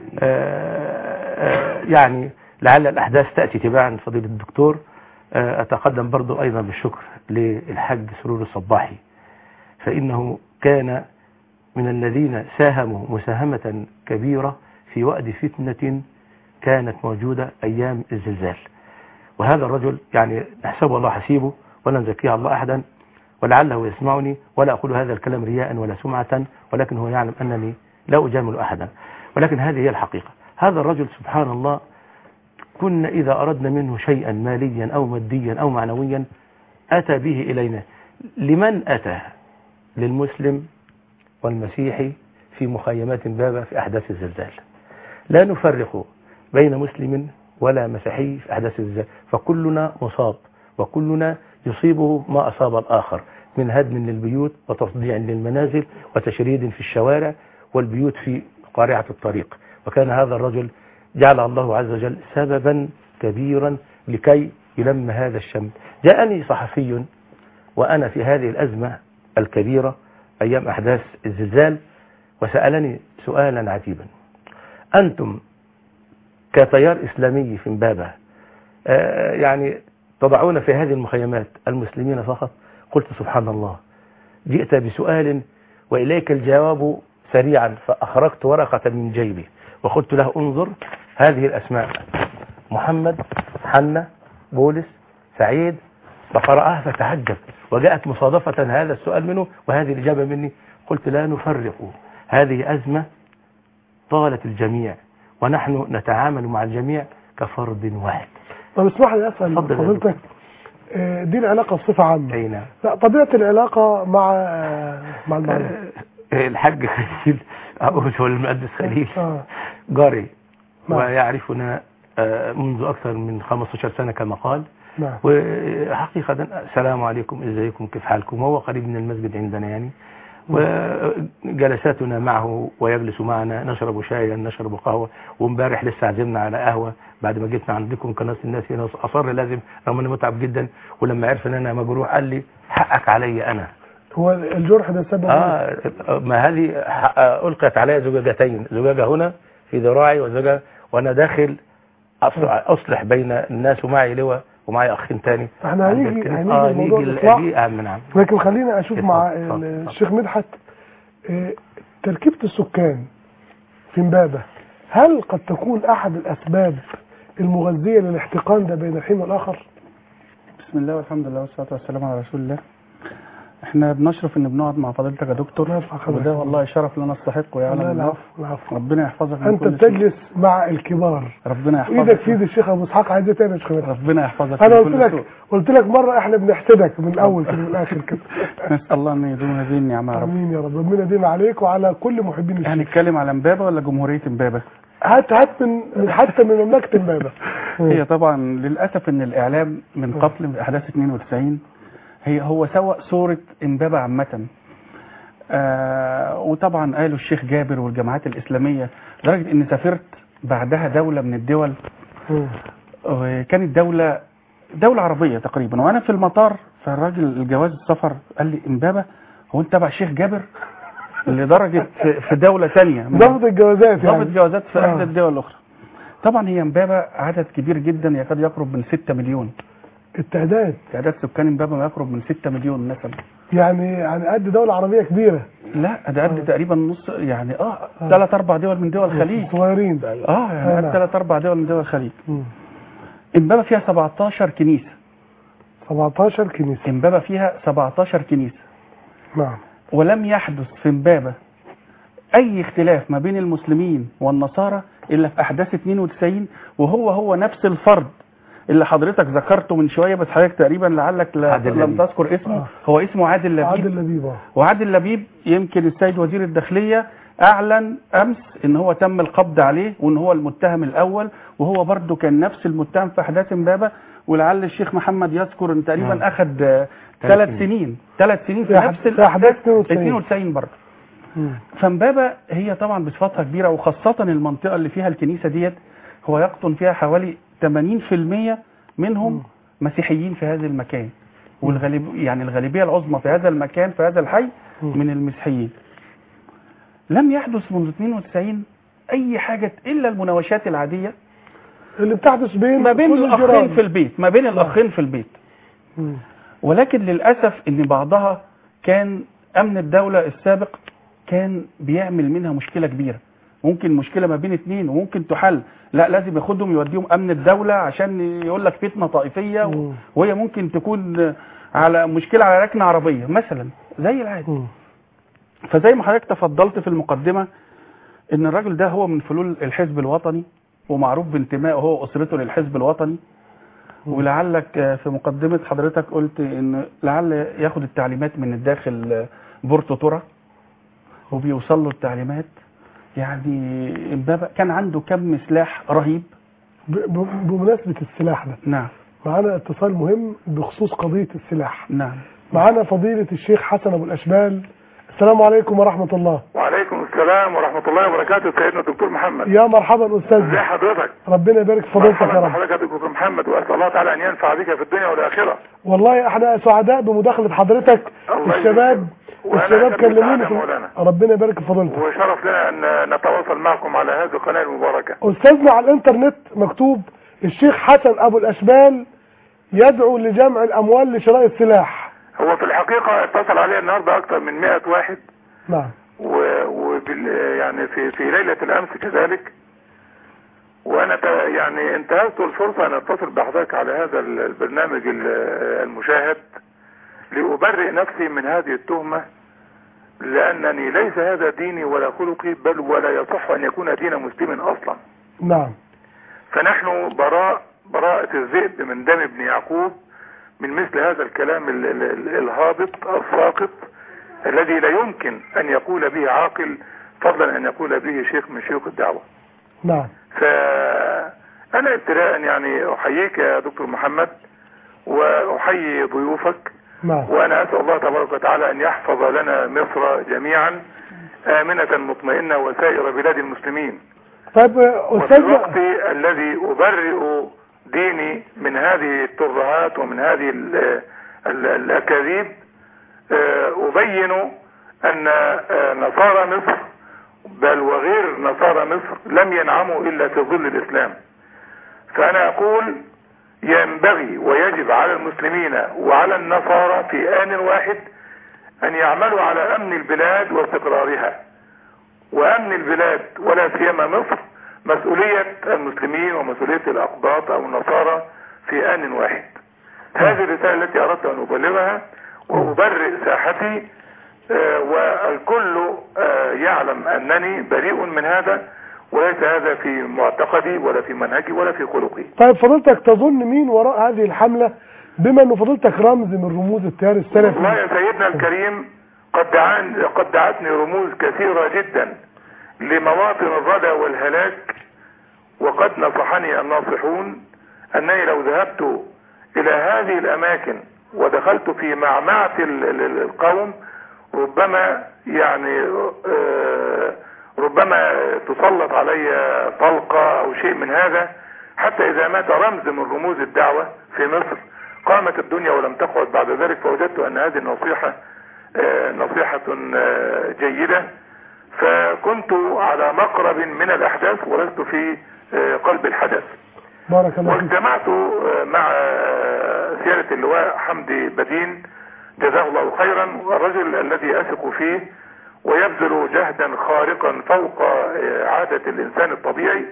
آه، آه، يعني لعل الأحداث تأتي تباعا فضيلة الدكتور آه، أتقدم برضو أيضا بالشكر للحاج سرور الصباحي فإنه كان من الذين ساهموا مساهمة كبيرة في وأد فتنة كانت موجودة أيام الزلزال وهذا الرجل يعني نحسبه الله حسيبه ولا نزكيه الله أحدا ولعله يسمعني ولا أقول هذا الكلام رياء ولا سمعة ولكن هو يعلم أنني لا أجامل أحدا ولكن هذه هي الحقيقة هذا الرجل سبحان الله كنا إذا أردنا منه شيئا ماليا أو ماديا أو معنويا أتى به إلينا لمن أتى للمسلم والمسيحي في مخيمات بابا في أحداث الزلزال لا نفرق بين مسلم ولا مسيحي في أحداث الزلزال فكلنا مصاب وكلنا يصيبه ما أصاب الآخر من هدم للبيوت وتصديع للمنازل وتشريد في الشوارع والبيوت في قارعة الطريق وكان هذا الرجل جعل الله عز وجل سببا كبيرا لكي يلم هذا الشمل جاءني صحفي وأنا في هذه الأزمة الكبيرة أيام أحداث الزلزال وسألني سؤالا عجيبا أنتم كتيار إسلامي في امبابة آه، يعني تضعون في هذه المخيمات المسلمين فقط قلت سبحان الله جئت بسؤال وإليك الجواب سريعا فأخرجت ورقة من جيبي وقلت له انظر هذه الأسماء محمد حنة بولس سعيد فقرأها فتعجب وجاءت مصادفة هذا السؤال منه وهذه الإجابة مني قلت لا نفرق هذه أزمة طالت الجميع ونحن نتعامل مع الجميع كفرد واحد طب اسمح لي اسال اتفضل يا فضيلتك آه، دي العلاقه بصفه عامه أي نعم لا طبيعه العلاقه مع آه، مع المعلومات آه، الحاج خليل أو هو المقدس خليل اه جاري نعم. ويعرفنا آه، منذ أكثر من 15 سنة كما قال نعم وحقيقة السلام عليكم ازيكم كيف حالكم هو قريب من المسجد عندنا يعني وجلساتنا معه ويجلس معنا نشرب شايا نشرب قهوة وامبارح لسه عزمنا على قهوة بعد ما جيتنا عندكم كناس الناس هنا أصر لازم رغم اني متعب جدا ولما عرف ان انا مجروح قال لي حقك علي انا هو الجرح ده سبب اه ما هذه ح- القيت علي زجاجتين زجاجة هنا في ذراعي وزجاجة وانا داخل أص- اصلح بين الناس ومعي لواء ومعي اخين تاني احنا عند هنيجي الكنيسة. هنيجي اه لموضوع نيجي الإصلاح. دي اهم نعم لكن خلينا اشوف اتفضل، مع اتفضل، ال- اتفضل. الشيخ مدحت آه، تركيبه السكان في امبابه هل قد تكون احد الاسباب المغذيه للاحتقان ده بين الحين والاخر؟ بسم الله والحمد لله والصلاة والسلام على رسول الله احنا بنشرف ان بنقعد مع فضيلتك يا دكتور الله يرفع قدرك. وده والله شرف لنا استحقه يعلم لا الله العفو العفو ربنا يحفظك من انت كل سوء. بتجلس مع الكبار ربنا ايدك يحفظك في ايد الشيخ ابو اسحاق عايز إيه تاني يا شيخ مدحت؟ ربنا يحفظك انا من قلت كل لك سوء قلت لك مره احنا بنحسدك من الاول كده من الاخر كده نسال الله ان يدوم هذه النعمه يا رب امين يا رب ربنا يديم عليك وعلى كل محبين الشيخ هنتكلم على امبابه ولا جمهوريه امبابه هات هات من من- حتى من مملكه امبابه هي طبعا للاسف ان الاعلام من قبل احداث 92 هي هو سوى صوره امبابه عامه آه وطبعا قالوا الشيخ جابر والجماعات الاسلاميه لدرجه ان سافرت بعدها دوله من الدول مم. وكانت دولة دولة عربية تقريبا وأنا في المطار فالراجل الجواز السفر قال لي إمبابة هو أنت تبع الشيخ جابر لدرجة في- في دولة تانية من- ضبط الجوازات ضابط يعني جوازات في آه. إحدى الدول الأخرى طبعا هي إمبابة عدد كبير جدا يكاد يقرب من 6 مليون التعداد تعداد سكان إمبابة ما يقرب من 6 مليون نسمة يعني يعني قد دوله عربيه كبيره لا ده قد تقريبا نص يعني اه ثلاث اربع دول من دول الخليج صغيرين اه يعني آه، قد نعم. ثلاث اربع دول من دول الخليج مم. امبابة فيها 17 كنيسة 17 كنيسه امبابة فيها 17 كنيسة نعم ولم يحدث في امبابة اي اختلاف ما بين المسلمين والنصارى الا في احداث 92 وهو هو نفس الفرد اللي حضرتك ذكرته من شويه بس حضرتك تقريبا لعلك لا عادل لم لبيب. تذكر اسمه آه. هو اسمه عادل لبيب عادل لبيب آه. وعادل لبيب يمكن السيد وزير الداخليه اعلن امس ان هو تم القبض عليه وان هو المتهم الاول وهو برضه كان نفس المتهم في احداث امبابه ولعل الشيخ محمد يذكر ان تقريبا نعم. اخذ ثلاث ثلاث سنين. سنين ثلاث سنين في في نفس أحد- في أحداث 92. 92 برضه مم. فامبابة هي طبعا بصفتها كبيرة وخاصة المنطقة اللي فيها الكنيسة ديت هو يقطن فيها حوالي 80% منهم مسيحيين في هذا المكان والغالب يعني الغالبية العظمى في هذا المكان في هذا الحي من المسيحيين لم يحدث منذ 92 أي حاجة إلا المناوشات العادية اللي بتحدث بين ما بين كل الأخين الجيران. في البيت ما بين الأخين في البيت مم. ولكن للأسف ان بعضها كان امن الدولة السابق كان بيعمل منها مشكلة كبيرة ممكن مشكلة ما بين اتنين وممكن تحل لا لازم ياخدهم يوديهم امن الدولة عشان يقول لك فتنة طائفية و- مم. وهي ممكن تكون على مشكلة على ركنة عربية مثلا زي العادي مم. فزي ما حضرتك تفضلت في المقدمة ان الراجل ده هو من فلول الحزب الوطني ومعروف بانتمائه هو واسرته للحزب الوطني ولعلك آه، في مقدمة حضرتك قلت ان لعل ياخد التعليمات من الداخل آه، بورتو تورا وبيوصل له التعليمات يعني امبابة كان عنده كم سلاح رهيب ب- ب- بمناسبه السلاح ده نعم معانا اتصال مهم بخصوص قضيه السلاح نعم معانا فضيله الشيخ حسن ابو الاشبال السلام عليكم ورحمه الله وعليكم السلام ورحمة الله وبركاته سيدنا الدكتور محمد يا مرحبا ازي استاذ حضرتك ربنا يبارك في فضيلتك مرحبا يا رب بحضرتك يا دكتور محمد واسال الله تعالى ان ينفع بك في الدنيا والاخره والله احنا سعداء بمداخله حضرتك الله الشباب يجزيك. والشباب أشد كلموني سعادة في مولانا. ربنا يبارك في فضيلتك وشرف لنا أن نتواصل معكم على هذه القناة المباركة استاذنا على الانترنت مكتوب الشيخ حسن ابو الاشبال يدعو لجمع الاموال لشراء السلاح هو في الحقيقة اتصل علي النهاردة أكثر من 100 واحد نعم و- وبال يعني في في ليلة الأمس كذلك وأنا ت- يعني انتهزت الفرصة أن أتصل بحضرتك على هذا ال- البرنامج ال- المشاهد لأبرئ نفسي من هذه التهمة لأنني ليس هذا ديني ولا خلقي بل ولا يصح أن يكون دين مسلم أصلا نعم فنحن براء براءة الذئب من دم ابن يعقوب من مثل هذا الكلام ال- ال- ال- الهابط الساقط الذي لا يمكن أن يقول به عاقل فضلا أن يقول به شيخ من شيوخ الدعوة نعم فأنا ابتداء يعني أحييك يا دكتور محمد وأحيي ضيوفك نعم وأنا أسأل الله تبارك وتعالى أن يحفظ لنا مصر جميعا آمنة مطمئنة وسائر بلاد المسلمين طيب وفي الوقت استاذنا الذي أبرئ ديني من هذه الترهات ومن هذه ال- ال- الأكاذيب آه، أبين أن آه، نصارى مصر بل وغير نصارى مصر لم ينعموا إلا في ظل الإسلام فأنا أقول ينبغي ويجب على المسلمين وعلى النصارى في آن واحد أن يعملوا على أمن البلاد واستقرارها وأمن البلاد ولا سيما مصر مسؤولية المسلمين ومسؤولية الأقباط أو النصارى في آن واحد هذه الرسالة التي أردت أن أبلغها وأبرئ ساحتي آه، والكل آه، يعلم أنني بريء من هذا وليس هذا في معتقدي ولا في منهجي ولا في خلقي طيب فضيلتك تظن مين وراء هذه الحملة بما ان فضيلتك رمز من رموز التيار والله السلفي يا سيدنا الكريم قد دعان قد دعتني رموز كثيرة جدا لمواطن الردى والهلاك وقد نصحني الناصحون أنني لو ذهبت إلى هذه الأماكن ودخلت في معمعة ال- ال- ال- القوم ربما يعني آه، ربما تسلط علي طلقة أو شيء من هذا حتى إذا مات رمز من رموز الدعوة في مصر قامت الدنيا ولم تقعد بعد ذلك فوجدت أن هذه النصيحة آه، نصيحة آه، جيدة فكنت على مقرب من الأحداث ولست في آه، قلب الحدث بارك الله فيك واجتمعت آه، مع آه، سيادة اللواء حمدي بدين جزاه الله خيرا الرجل الذي أثق فيه ويبذل جهدا خارقا فوق آه، عادة الإنسان الطبيعي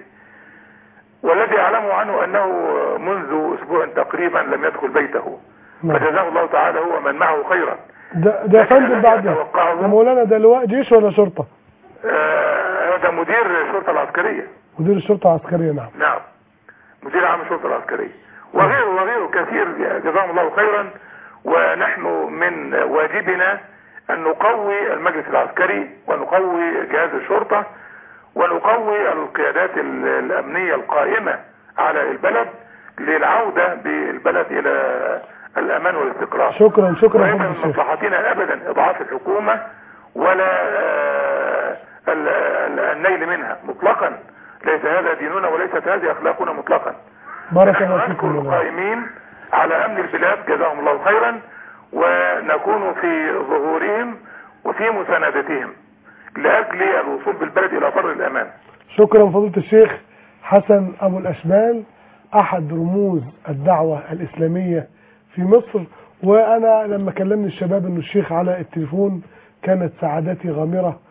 والذي أعلم عنه أنه منذ أسبوع تقريبا لم يدخل بيته نعم. فجزاه الله تعالى هو من معه خيرا ده ده يا لكن فندم الذي بعد ده أتوقعه- يا مولانا ده لواء جيش ولا شرطة آه، هذا مدير الشرطة العسكرية مدير الشرطة العسكرية نعم نعم مدير عام الشرطة العسكرية وغيره وغيره كثير جزاهم الله خيرا ونحن من واجبنا أن نقوي المجلس العسكري ونقوي جهاز الشرطة ونقوي القيادات ال- الأمنية القائمة على البلد للعودة بالبلد إلى الأمان والاستقرار شكرا شكرا وليس فضيلة من الشيخ مصلحتنا ابدا اضعاف الحكومة ولا آه، ال- ال- النيل منها مطلقا ليس هذا ديننا وليست هذه اخلاقنا مطلقا بارك نحن الله نشكر فيكم مولانا القائمين على امن البلاد جزاهم الله خيرا ونكون في ظهورهم وفي مساندتهم لاجل الوصول بالبلد الى بر الامان شكرا فضيلة الشيخ حسن أبو الأشبال أحد رموز الدعوة الإسلامية في مصر وأنا لما كلمني الشباب أنه الشيخ على التليفون كانت سعادتي غامرة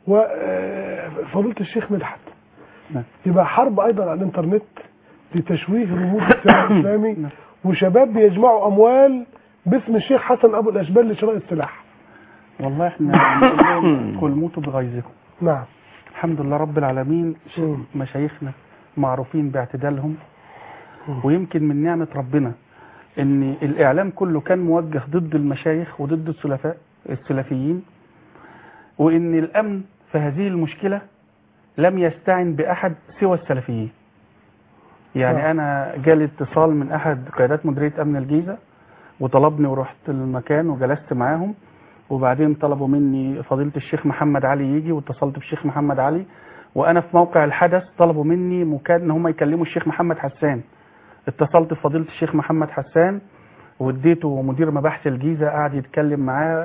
وفضيلة الشيخ مدحت نعم. يبقى حرب أيضا على الإنترنت لتشويه رموز السلاح الإسلامي وشباب بيجمعوا أموال باسم الشيخ حسن أبو الأشبال لشراء السلاح والله احنا بنقول لهم كل موتوا بغيظكم نعم الحمد لله رب العالمين ش- مم. مشايخنا معروفين باعتدالهم ويمكن من نعمة ربنا ان الاعلام كله كان موجه ضد المشايخ وضد السلفاء السلفيين وان الامن في هذه المشكلة لم يستعن باحد سوى السلفيين يعني نعم. انا جالي اتصال من احد قيادات مديرية امن الجيزة وطلبني ورحت المكان وجلست معاهم وبعدين طلبوا مني فضيلة الشيخ محمد علي يجي واتصلت بالشيخ محمد علي وانا في موقع الحدث طلبوا مني مكان ان هم يكلموا الشيخ محمد حسان اتصلت بفضيلة الشيخ محمد حسان واديته مدير مباحث الجيزة قعد يتكلم معاه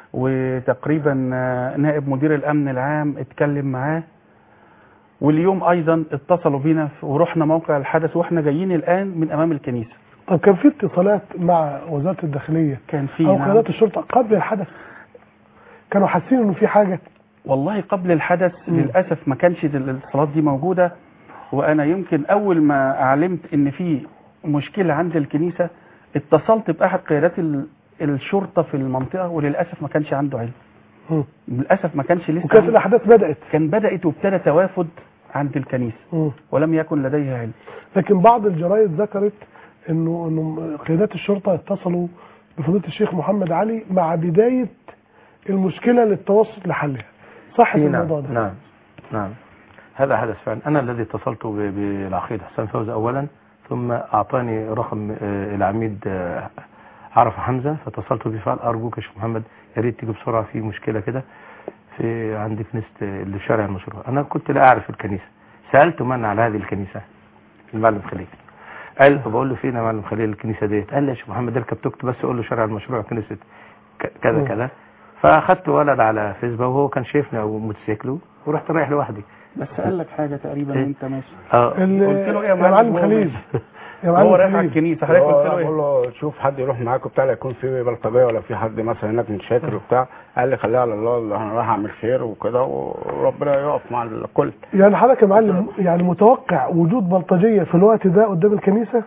وتقريبا آه، نائب مدير الامن العام اتكلم معاه واليوم ايضا اتصلوا بينا ف- ورحنا موقع الحدث واحنا جايين الان من امام الكنيسه طب كان في اتصالات مع وزاره الداخليه كان في او نعم. قيادات الشرطه قبل الحدث كانوا حاسين انه في حاجه والله قبل الحدث مم. للاسف ما كانش دي- الاتصالات دي موجوده وانا يمكن اول ما اعلمت ان في مشكله عند الكنيسه اتصلت باحد قيادات ال- الشرطه في المنطقه وللاسف ما كانش عنده علم مم. للاسف ما كانش لسه وكانت عنده- الاحداث بدات كان بدات وابتدى توافد عند الكنيسه مم. ولم يكن لديه علم لكن بعض الجرايد ذكرت انه انه قيادات الشرطه اتصلوا بفضيله الشيخ محمد علي مع بدايه المشكله للتوسط لحلها صح إيه الموضوع نعم ده نعم نعم هذا حدث فعلا أنا الذي اتصلت ب- بالعقيد حسن فوزي أولا ثم أعطاني رقم آه، العميد آه، عرف حمزة فاتصلت به فقال أرجوك يا شيخ محمد يا ريت تيجي بسرعة في مشكلة كده في عند كنيسة آه، اللي في شارع المشروع أنا كنت لا أعرف الكنيسة سألت من على هذه الكنيسة المعلم خليل قال بقول له فين يا معلم خليل الكنيسة ديت قال لي يا شيخ محمد اركب توك توك بس قول له شارع المشروع كنيسة ك- كذا مم. كذا فاخدت ولد على فيسبوك وهو كان شايفني او موتوسيكل ورحت رايح لوحدي بس قال لك حاجه تقريبا إيه؟ وانت ماشي اه ال- قلت له إيه يا يا معلم معلم هو خليل يا هو معلم رايح على خليل الكنيسه حضرتك قلت له بقول ايه له شوف حد يروح معاك وبتاع لا يكون في بلطجيه ولا في حد مثلا هناك من شاكر وبتاع قال لي خليها على الله انا رايح اعمل خير وكده وربنا يقف مع الكل يعني حضرتك يا معلم يعني متوقع وجود بلطجيه في الوقت ده قدام الكنيسه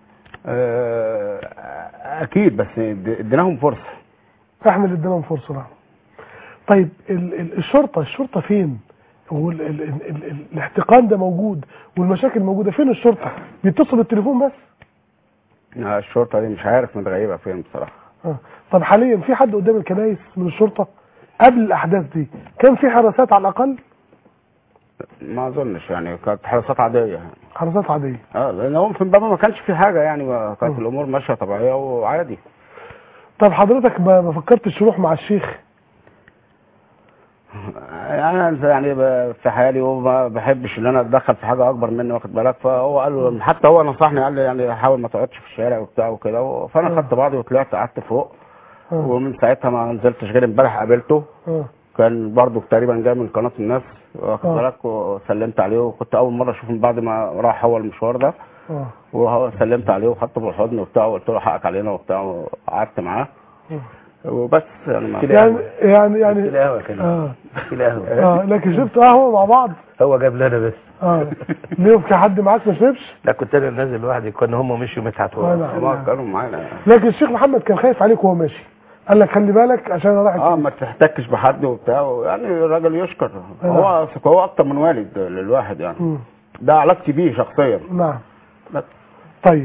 آه، اكيد بس اد- اديناهم فرصه احنا اللي اديناهم فرصه نعم طيب ال ال الشرطه الشرطه فين هو ال ال ال ال ال الاحتقان ده موجود والمشاكل موجوده فين الشرطه بيتصل بالتليفون بس آه، الشرطه دي مش عارف متغيبه فين بصراحه آه. طب حاليا في حد قدام الكنايس من الشرطه قبل الاحداث دي كان في حراسات على الاقل ما اظنش يعني كانت حراسات عاديه يعني حراسات عاديه اه لان هو في امبابه ما كانش في حاجه يعني ما كانت مم. الامور ماشيه طبيعيه وعادي طب حضرتك ما ما فكرتش تروح مع الشيخ يعني انا يعني ب- في حالي وما بحبش ان انا اتدخل في حاجه اكبر مني واخد بالك فهو قال له حتى هو نصحني قال لي يعني حاول ما تقعدش في الشارع وبتاع وكده و- فانا آه. خدت بعضي وطلعت قعدت فوق آه. ومن ساعتها ما نزلتش غير امبارح قابلته آه. كان برضو تقريبا جاي من قناه الناس واخد آه. بالك وسلمت عليه وكنت اول مره اشوفه من بعد ما راح هو المشوار ده آه. وهو سلمت عليه وخدته بالحضن وبتاع وقلت له حقك علينا وبتاع وقعدت معاه وبس يعني ما كده. يعني يعني يعني كده قهوه كده اه كده قهوه اه لكن شربت قهوه مع بعض هو جاب لنا بس اه ليه في حد معاك ما شربش لا كنت انا نازل لوحدي كنا هم مشوا مدحت آه، هو نعم. ما كانوا معانا لكن الشيخ محمد كان خايف عليك وهو ماشي قال لك خلي بالك عشان انا رايح اه ما تحتكش بحد وبتاع يعني الراجل يشكر هو هو اكتر من والد للواحد يعني مم. ده علاقتي بيه شخصيا نعم بس. طيب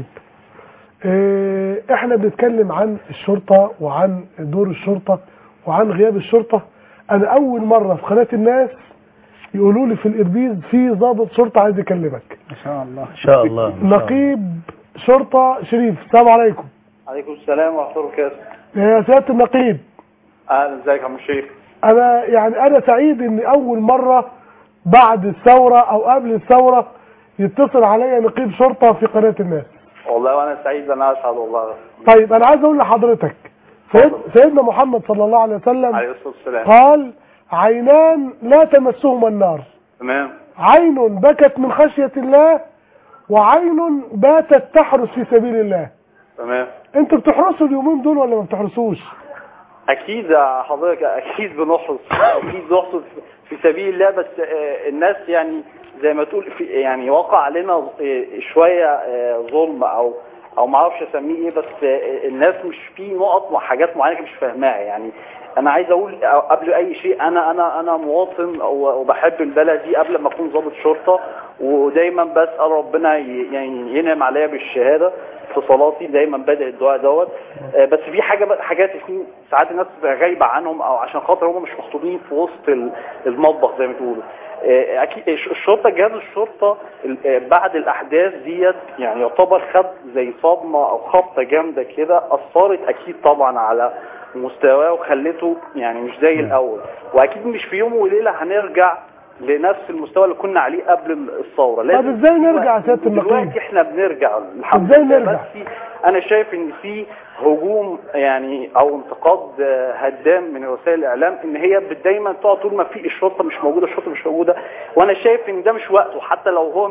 إيه احنا بنتكلم عن الشرطة وعن دور الشرطة وعن غياب الشرطة انا اول مرة في قناة الناس يقولوا لي في الاربيز في ضابط شرطة عايز يكلمك ان شاء الله ان شاء الله إن شاء الله. نقيب شرطة شريف السلام عليكم عليكم السلام ورحمة الله وبركاته يا سيادة النقيب أهلا ازيك يا عم الشيخ انا يعني انا سعيد ان اول مرة بعد الثورة او قبل الثورة يتصل عليا نقيب شرطة في قناة الناس والله وأنا سعيد أنا أسعد والله طيب انا عايز اقول لحضرتك سيد سيدنا محمد صلى الله عليه وسلم عليه الصلاة والسلام قال عينان لا تمسهما النار تمام عين بكت من خشية الله وعين باتت تحرس في سبيل الله تمام انتوا بتحرسوا اليومين دول ولا ما بتحرسوش أكيد يا حضرتك أكيد بنحرص أكيد بنحرص في سبيل الله بس آه، الناس يعني زي ما تقول في يعني وقع علينا آه، شوية آه، ظلم أو أو ما اعرفش اسميه ايه بس آه، الناس مش في نقط وحاجات معينة مش فاهماها يعني انا عايز اقول قبل اي شيء انا انا انا مواطن وبحب البلد دي قبل ما اكون ضابط شرطه ودايما بسال ربنا ي- يعني ينعم عليا بالشهاده في صلاتي دايما بادئ الدعاء دوت آه، بس في حاجه بقى- حاجات في ساعات الناس بتبقى غايبه عنهم او عشان خاطر هم مش محطوطين في وسط ال- المطبخ زي ما تقولوا آه، اكيد الش- الشرطه جهاز الشرطه ال- آه، بعد الاحداث ديت يعني يعتبر خد زي صدمه او خبطه جامده كده اثرت اكيد طبعا على مستواه وخلته يعني مش زي الاول واكيد مش في يوم وليله هنرجع لنفس المستوى اللي كنا عليه قبل الثوره لازم ازاي نرجع يا سيادة النقيب؟ دلوقتي احنا بنرجع الحمد ازاي لله نرجع؟ بس انا شايف ان في هجوم يعني او انتقاد آه، هدام من وسائل الاعلام ان هي بت- دايما تقعد طول ما في الشرطه مش موجوده الشرطه مش موجوده وانا شايف ان ده مش وقته حتى لو هو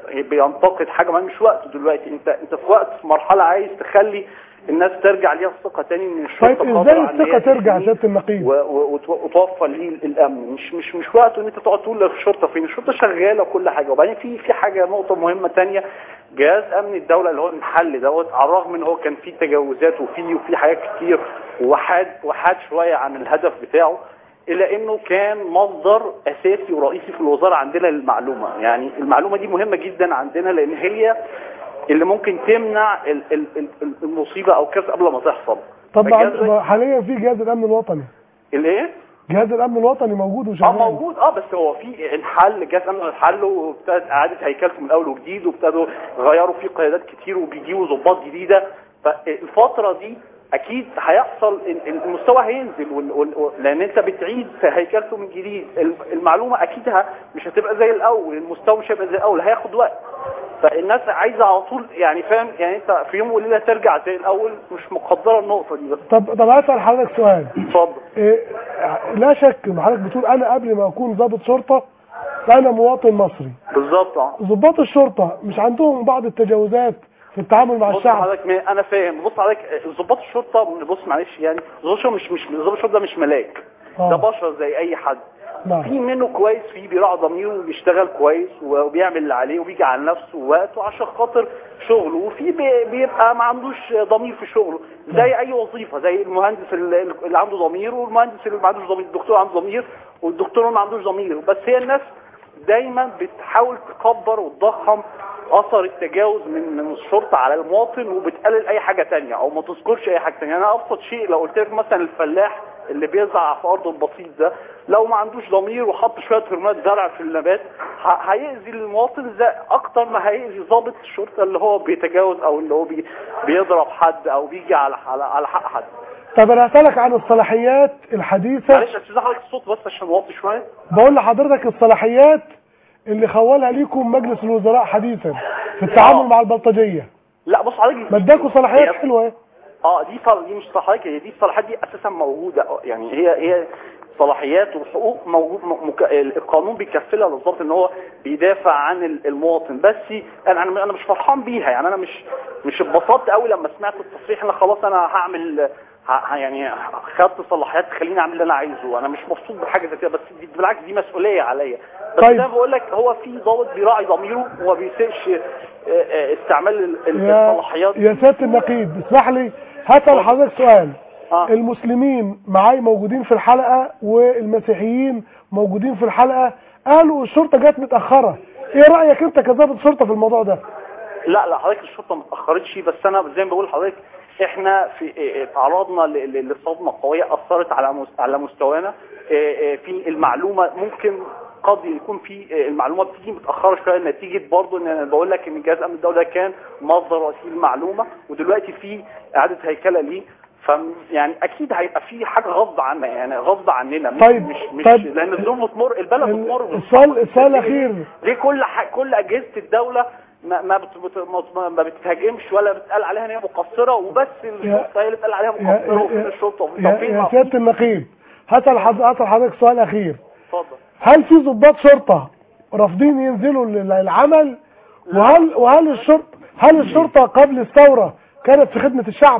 بينتقد حاجه ما مش وقته دلوقتي انت انت في وقت في مرحله عايز تخلي الناس ترجع ليها الثقه تاني ان الشرطه طيب قادرة ازاي على إن هي الثقه ترجع يا تحميه سياده النقيب و- و- وتو- وتوفر ليه الامن مش مش مش وقته ان انت تقعد تقول الشرطه فين الشرطه شغاله وكل حاجه وبعدين في في حاجه نقطه مهمه تانية جهاز امن الدوله اللي هو المحلي دوت على الرغم ان هو كان فيه تجاوزات وفيه وفيه حاجات كتير وحاد وحاد شويه عن الهدف بتاعه الا انه كان مصدر اساسي ورئيسي في الوزاره عندنا للمعلومه يعني المعلومه دي مهمه جدا عندنا لان هي اللي ممكن تمنع ال- ال- ال- المصيبه او الكارثه قبل ما تحصل طبعا فالجهاز- حاليا في جهاز الامن الوطني الايه جهاز الامن الوطني موجود اه وشغال موجود اه بس هو في انحل جهاز امن الحل وابتدت اعاده هيكلته من اول وجديد وابتدوا غيروا فيه قيادات كتير وبيجيبوا ضباط جديده فالفتره دي اكيد هيحصل ال- ال- المستوى هينزل وال- وال- لان انت بتعيد في هيكلته من جديد الم- المعلومه اكيد ه- مش هتبقى زي الاول المستوى مش هيبقى زي الاول هياخد وقت فالناس عايزه على طول يعني فاهم يعني انت في يوم وليله ترجع زي الاول مش مقدره النقطه دي بس طب طب هسال حضرتك سؤال اتفضل إيه لا شك ان حضرتك بتقول انا قبل ما اكون ضابط شرطه فانا مواطن مصري بالظبط اه ضباط الشرطه مش عندهم بعض التجاوزات في التعامل مع بص الشعب حضرتك ما- انا فاهم بص حضرتك ضباط الشرطه بص معلش يعني ضباط الشرطه مش مش ضباط الشرطه ده مش ملاك آه. ده بشر زي اي حد نعم في منه كويس في بيراعي ضميره وبيشتغل كويس وبيعمل اللي عليه وبيجي على نفسه وقته عشان خاطر شغله وفي بي- بيبقى ما عندوش ضمير في شغله زي اي وظيفه زي المهندس اللي اللي عنده ضمير والمهندس اللي ما عندوش ضمير الدكتور عنده ضمير والدكتور اللي ما عندوش ضمير بس هي الناس دايما بتحاول تكبر وتضخم اثر التجاوز من من الشرطه على المواطن وبتقلل اي حاجه تانية او ما تذكرش اي حاجه تانية انا ابسط شيء لو قلت لك مثلا الفلاح اللي بيزرع في ارضه البسيط ده لو ما عندوش ضمير وحط شويه هرمونات زرع في النبات ه- هيأذي المواطن ده اكتر ما هيأذي ضابط الشرطه اللي هو بيتجاوز او اللي هو بي بيضرب حد او بيجي على على, على حق حد طب انا هسالك عن الصلاحيات الحديثه معلش استاذ حضرتك الصوت بس عشان نوطي شويه بقول لحضرتك الصلاحيات اللي خولها ليكم مجلس الوزراء حديثا في التعامل آه. مع البلطجيه لا بص حضرتك ما اداكوا صلاحيات هي- حلوه ايه اه دي صل... دي مش صلاحيات هي دي الصلاحيات دي اساسا موجوده يعني هي هي صلاحيات وحقوق موجود م... مك... القانون بيكفلها للضابط ان هو بيدافع عن ال- المواطن بس انا انا انا مش فرحان بيها يعني انا مش مش اتبسطت قوي لما سمعت التصريح انا خلاص انا هعمل ه... ه- يعني خدت صلاحيات تخليني اعمل اللي انا عايزه انا مش مبسوط بحاجه زي كده بس دي بالعكس دي مسؤوليه عليا بس طيب. زي ما بقول لك هو في ضابط بيراعي ضميره وما بيسيبش آه، آه، استعمال ال- ال- يا الصلاحيات يا سياده النقيب اسمح لي هسال حضرتك سؤال آه. المسلمين معاي موجودين في الحلقه والمسيحيين موجودين في الحلقه قالوا الشرطه جت متاخره ايه رايك انت كضابط شرطه في الموضوع ده لا لا حضرتك الشرطه ما اتاخرتش بس انا زي ما بقول لحضرتك احنا في اه، اه، تعرضنا ل- ل- لصدمه قويه اثرت على مس- على مستوانا اه، اه، في المعلومه ممكن قد يكون في اه، المعلومه بتيجي متاخره شويه نتيجه برضه ان انا بقول لك ان جهاز امن الدوله كان مصدر رئيسي للمعلومه ودلوقتي في اعاده هيكله ليه ف يعني اكيد هيبقى في حاجه غصب عنا يعني غصب عننا مش طيب، مش, مش طيب. لان الظروف بتمر البلد ال- بتمر السؤال السؤال الاخير ليه كل ح... كل اجهزه الدوله ما ما, بت... بت... ما- ما بتهاجمش ولا بتقال عليها ان هي مقصره وبس الشرطه هي اللي بتقال عليها يا, مقصره وفين يا, الشرطه وفين يا, طب فين يا ما- سياده النقيب هسال حض- هسال حضرتك سؤال اخير اتفضل هل في ضباط شرطه رافضين ينزلوا لل- للعمل وهل وهل الشرطه هل الشرطه قبل الثوره كانت في خدمه الشعب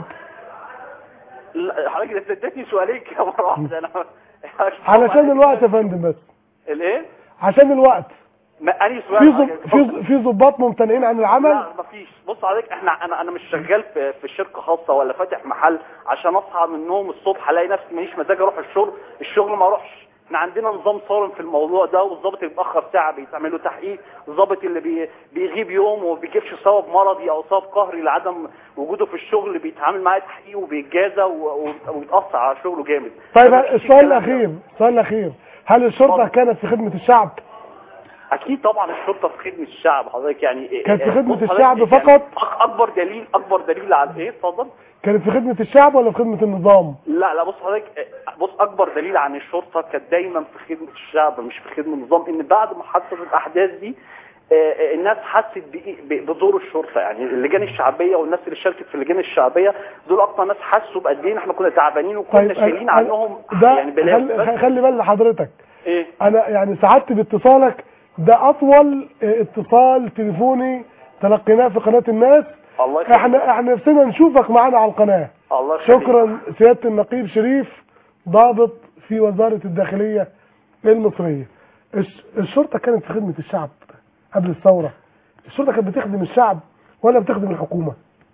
لا، حضرتك اديتني سؤالين كده مره واحده انا علشان الوقت يا فندم بس الايه؟ عشان الوقت ما انهي في سؤال ضب- حضرتك؟ في في ضباط ممتنعين عن العمل لا مفيش بص حضرتك احنا انا انا مش شغال في في شركه خاصه ولا فاتح محل عشان اصحى من النوم الصبح الاقي نفسي ماليش مزاج اروح الشغل الشغل ما اروحش احنا عندنا نظام صارم في الموضوع ده والظابط اللي بيتاخر ساعه بيتعمل له تحقيق الظابط اللي بي بيغيب يوم وما بيجيبش سبب مرضي او سبب قهري لعدم وجوده في الشغل بيتعامل معاه تحقيق وبيتجازى و- و- وبيتاثر على شغله جامد طيب فمفيش السؤال الكلام ده. الاخير السؤال الاخير هل الشرطه اتفضل. كانت في خدمه الشعب اكيد طبعا الشرطه في خدمه الشعب حضرتك يعني كانت في خدمة بص حضرتك الشعب يعني فقط؟ أك- اكبر دليل اكبر دليل على ايه اتفضل كانت في خدمة الشعب ولا في خدمة النظام لا لا بص حضرتك بص اكبر دليل عن الشرطه كانت دايما في خدمه الشعب مش في خدمه النظام ان بعد ما حصلت الاحداث دي آه، آه، الناس حست بإيه- ب- بدور الشرطه يعني اللجان الشعبيه والناس اللي شاركت في اللجان الشعبيه دول اكتر ناس حسوا بقد ايه احنا كنا تعبانين وكنا طيب شايلين أنا- عنهم ده يعني بلاوي خلي, بس خلي بال حضرتك ايه انا يعني سعدت باتصالك ده اطول اه، اتصال تليفوني تلقيناه في قناة الناس الله يخليك احنا احنا نفسنا نشوفك معانا على القناة الله يخليك شكرا سيادة النقيب شريف ضابط في وزارة الداخلية المصرية الش- الشرطة كانت في خدمة الشعب قبل الثورة الشرطة كانت بتخدم الشعب ولا بتخدم الحكومة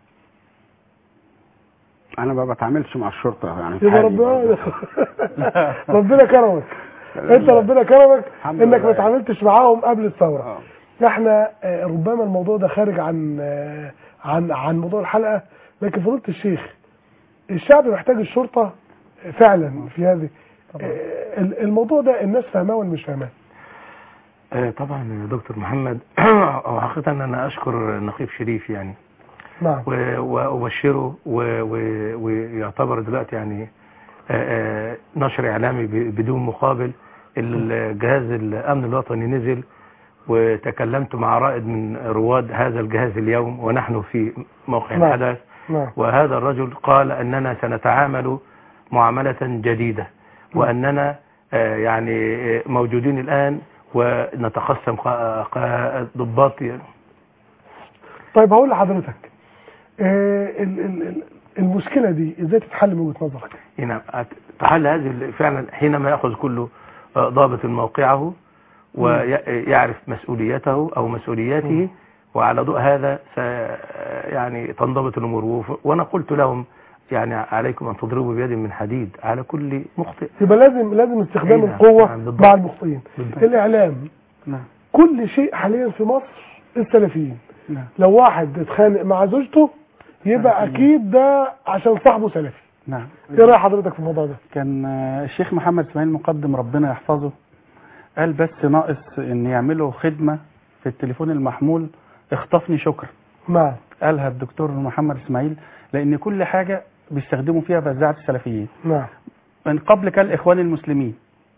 انا ما بتعاملش مع الشرطه يعني في يبقى حالي ربنا برضه. ربنا كرمك انت ربنا كرمك الحمد انك لله. ما اتعاملتش معاهم قبل الثورة آه. احنا آه، ربما الموضوع ده خارج عن آه، عن عن موضوع الحلقة لكن فضيلة الشيخ الشعب محتاج الشرطة فعلا في هذه آه، الموضوع ده الناس فاهماه ولا مش فاهماه آه، طبعا يا دكتور محمد أو حقيقة أنا أشكر النقيب شريف يعني نعم و- وأبشره و- و- ويعتبر دلوقتي يعني آه، آه، نشر إعلامي ب- بدون مقابل الجهاز الأمن الوطني نزل وتكلمت مع رائد من رواد هذا الجهاز اليوم ونحن في موقع نعم. الحدث نعم وهذا الرجل قال أننا سنتعامل معاملة جديدة وأننا آه، يعني آه، موجودين الآن ونتقسم ق- ق- ضباط طيب هقول لحضرتك آه، ال- ال- ال- المشكلة دي ازاي تتحل من وجهة نظرك هنا تحل هذه ال- فعلا حينما يأخذ كل آه، ضابط موقعه ويعرف مسؤوليته أو مسؤولياته وعلى ضوء هذا س يعني تنضبط الأمور وف- وأنا قلت لهم يعني عليكم أن تضربوا بيد من حديد على كل مخطئ يبقى لازم لازم استخدام أي نعم، القوة نعم، بالضبط. مع المخطئين بالضبط. الإعلام نعم كل شيء حاليا في مصر السلفيين نعم لو واحد اتخانق مع زوجته يبقى اكيد ده عشان صاحبه سلفي نعم ايه راي حضرتك في الموضوع ده كان آه، الشيخ محمد اسماعيل مقدم ربنا يحفظه قال بس ناقص ان يعملوا خدمة في التليفون المحمول اخطفني شكرا نعم قالها الدكتور محمد اسماعيل لان كل حاجة بيستخدموا فيها فزاعة السلفيين نعم من قبل كان الاخوان المسلمين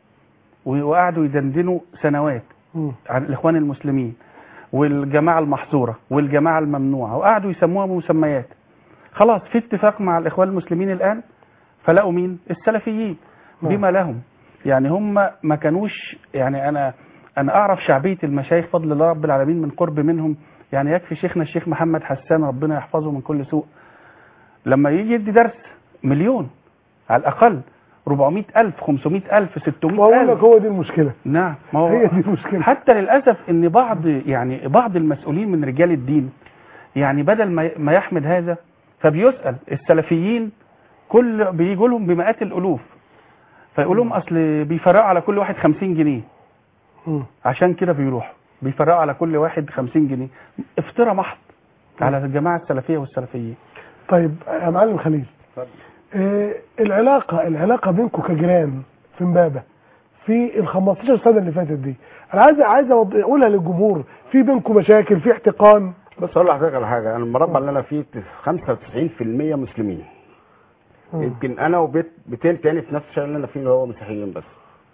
و- وقعدوا يدندنوا سنوات مم. عن الاخوان المسلمين والجماعة المحظورة والجماعة الممنوعة وقعدوا يسموها بمسميات خلاص في اتفاق مع الاخوان المسلمين الان فلقوا مين السلفيين نعم. بما لهم يعني هم ما كانوش يعني انا انا اعرف شعبيه المشايخ فضل الله رب العالمين من قرب منهم يعني يكفي شيخنا الشيخ محمد حسان ربنا يحفظه من كل سوء لما يجي يدي درس مليون على الاقل 400 ألف 500 ألف 600 واقول لك ألف هو دي المشكله نعم ما هو هي دي المشكله حتى للاسف ان بعض يعني بعض المسؤولين من رجال الدين يعني بدل ما ما يحمد هذا فبيسال السلفيين كل بيجوا لهم بمئات الالوف فيقول لهم اصل بيفرقوا على كل واحد 50 جنيه مم. عشان كده بيروحوا بيفرقوا على كل واحد 50 جنيه افتراء محض على الجماعه السلفيه والسلفيين طيب يا معلم خليل آه العلاقه العلاقه بينكم كجيران في امبابه في ال 15 سنه اللي فاتت دي انا عايز عايز أوض- اقولها للجمهور في بينكم مشاكل في احتقان بس اقول لحضرتك على حاجه انا المربع اللي انا فيه 95% مسلمين مم. يمكن انا وبيت بيتين تاني في نفس الشارع اللي انا فيه اللي هو مسيحيين بس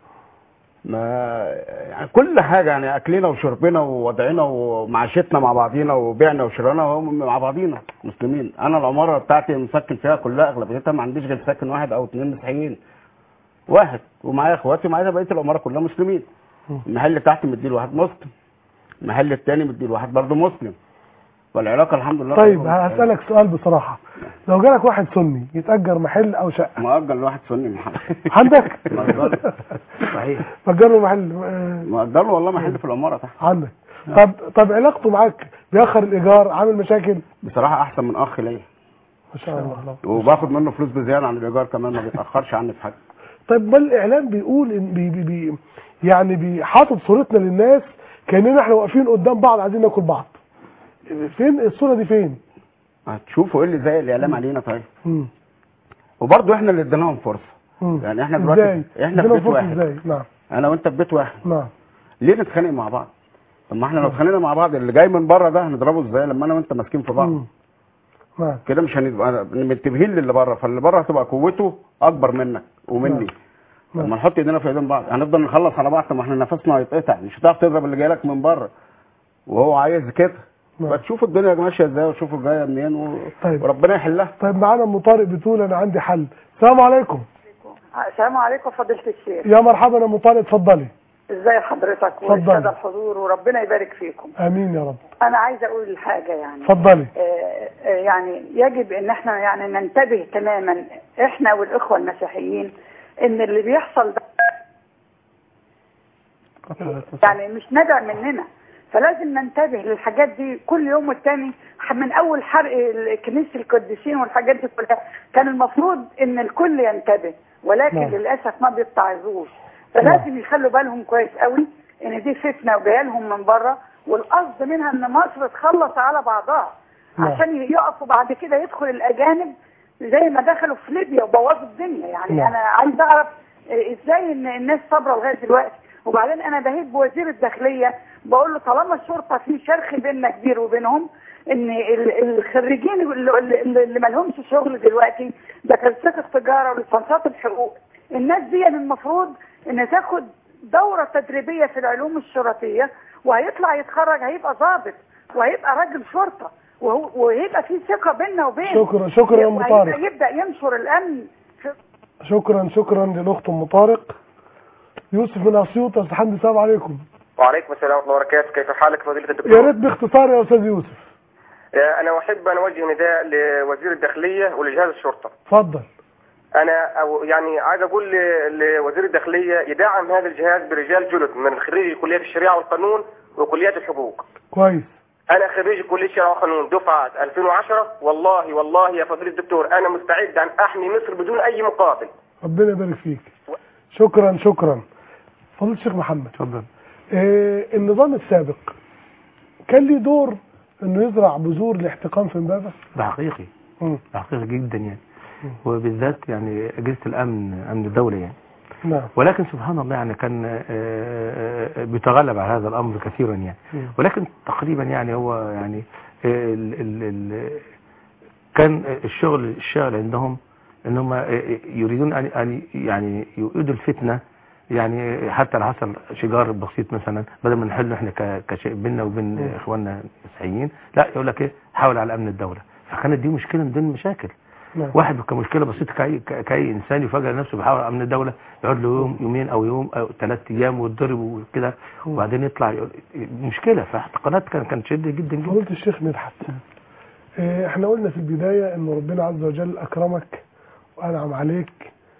ما يعني كل حاجه يعني اكلنا وشربنا ووضعنا ومعاشتنا مع بعضينا وبيعنا وشرانا هم مع بعضينا مسلمين انا العماره بتاعتي مسكن فيها كلها اغلبيتها ما عنديش غير ساكن واحد او اثنين مسيحيين واحد ومعايا اخواتي ومعايا بقيه العماره كلها مسلمين المحل اللي تحت مدي لواحد مسلم المحل التاني مدي لواحد برضه مسلم والعلاقه الحمد لله طيب طيبة. هسالك سؤال بصراحه لو جالك واحد سني يتاجر محل او شقه مؤجر لواحد سني محل عندك مؤجر صحيح مأجر له محل آه، مؤجر له والله محل في العماره تحت عندك طب طب علاقته معاك بيأخر الايجار عامل مشاكل بصراحه احسن من اخ ليا ما شاء الله وباخد منه فلوس بزياده عن الايجار كمان ما بيتاخرش عني في حاجه طيب ما الاعلام بيقول ان بي بي بي يعني بيحاطط صورتنا للناس كاننا احنا واقفين قدام بعض عايزين ناكل بعض فين الصوره دي فين هتشوفوا ايه اللي زي الاعلام علينا طيب مم. وبرضه احنا اللي اديناهم فرصه مم. يعني احنا دلوقتي ازاي احنا في ادينا بيت فرصة واحد ازاي نعم انا وانت في بيت واحد نعم ليه نتخانق مع بعض طب ما احنا لو اتخانقنا مع بعض اللي جاي من بره ده هنضربه ازاي لما انا وانت ماسكين في بعض مم. نعم كده مش هنبقى منتبهين للي بره فاللي بره هتبقى قوته اكبر منك ومني نعم. لما نحط ايدينا في ايدين بعض هنفضل نخلص على بعض طب ما احنا نفسنا هيتقطع مش هتعرف تضرب اللي جاي لك من بره وهو عايز كده نعم. فتشوفوا الدنيا ماشيه ازاي وشوفوا جايه منين و... طيب. وربنا يحلها طيب معانا ام طارق بتقول انا عندي حل السلام عليكم السلام عليكم فضيلة الشيخ يا مرحبا يا ام طارق اتفضلي ازاي حضرتك اتفضل. والسادة الحضور وربنا يبارك فيكم امين يا رب انا عايزه اقول حاجه يعني اتفضلي آه، آه، يعني يجب ان احنا يعني ننتبه تماما احنا والاخوه المسيحيين ان اللي بيحصل ده يعني مش ندع مننا فلازم ننتبه للحاجات دي كل يوم والتاني من اول حرق ال- كنيسه القديسين والحاجات دي كلها كان المفروض ان الكل ينتبه ولكن نعم. للاسف ما بيتعظوش فلازم يخلوا بالهم كويس قوي ان دي فتنه وجايه لهم من بره والقصد منها ان مصر تخلص على بعضها نعم. عشان يقفوا بعد كده يدخل الاجانب زي ما دخلوا في ليبيا وبوظوا الدنيا يعني نعم. انا عايز اعرف إيه ازاي ان الناس صابره لغايه دلوقتي وبعدين انا بهيب بوزير الداخليه بقول له طالما الشرطه في شرخ بيننا كبير وبينهم ان ال- الخريجين اللي, اللي اللي ما لهمش شغل دلوقتي دكاتره التجاره وليسانسات الحقوق الناس دي المفروض ان تاخد دوره تدريبيه في العلوم الشرطيه وهيطلع يتخرج هيبقى ضابط وهيبقى راجل شرطه وهو وهيبقى في ثقه بيننا وبينه شكرا شكرا يا ام وهيبقى طارق يبدا ينشر الامن في شكرا شكرا للاخت ام طارق يوسف من اسيوط يا استاذ حمدي السلام عليكم وعليكم السلام ورحمة الله وبركاته كيف حالك فضيلة يا الدكتور ريت باختصار يا استاذ يوسف آه، أنا أحب أن أوجه نداء لوزير الداخلية ولجهاز الشرطة اتفضل أنا أو يعني عايز أقول ل- لوزير الداخلية يدعم هذا الجهاز برجال جدد من خريج كليات الشريعة والقانون وكليات الحقوق كويس أنا خريج كلية الشريعة والقانون دفعة 2010 والله والله يا فضيلة الدكتور أنا مستعد أن أحمي مصر بدون أي مقابل ربنا يبارك فيك شكرا شكرا فضيله الشيخ محمد اتفضل آه النظام السابق كان ليه دور انه يزرع بذور الاحتقان في امبابه ده حقيقي مم. ده حقيقي جدا يعني وبالذات يعني اجهزه الامن امن الدوله يعني نعم ولكن سبحان الله يعني كان آه، آه، بيتغلب على هذا الامر كثيرا يعني مم. ولكن تقريبا يعني هو يعني آه، ال ال ال كان الشغل الشغل عندهم ان هم يريدون ان ان يعني يؤيدوا الفتنه يعني حتى لو حصل شجار بسيط مثلا بدل ما نحله احنا ك- كشيء بيننا وبين مم. اخواننا المسيحيين لا يقول لك ايه حاول على امن الدوله فكانت دي مشكله من ضمن المشاكل نعم واحد كمشكله بسيطه كاي ك- كاي انسان يفاجئ نفسه بيحاول على امن الدوله يقعد له يوم يومين او يوم او ثلاث ايام ويتضرب وكده وبعدين يطلع يقول مشكله فاحتقانات كان كانت شديده جدا جدا فضيله الشيخ مدحت آه، احنا قلنا في البدايه ان ربنا عز وجل اكرمك وانعم عليك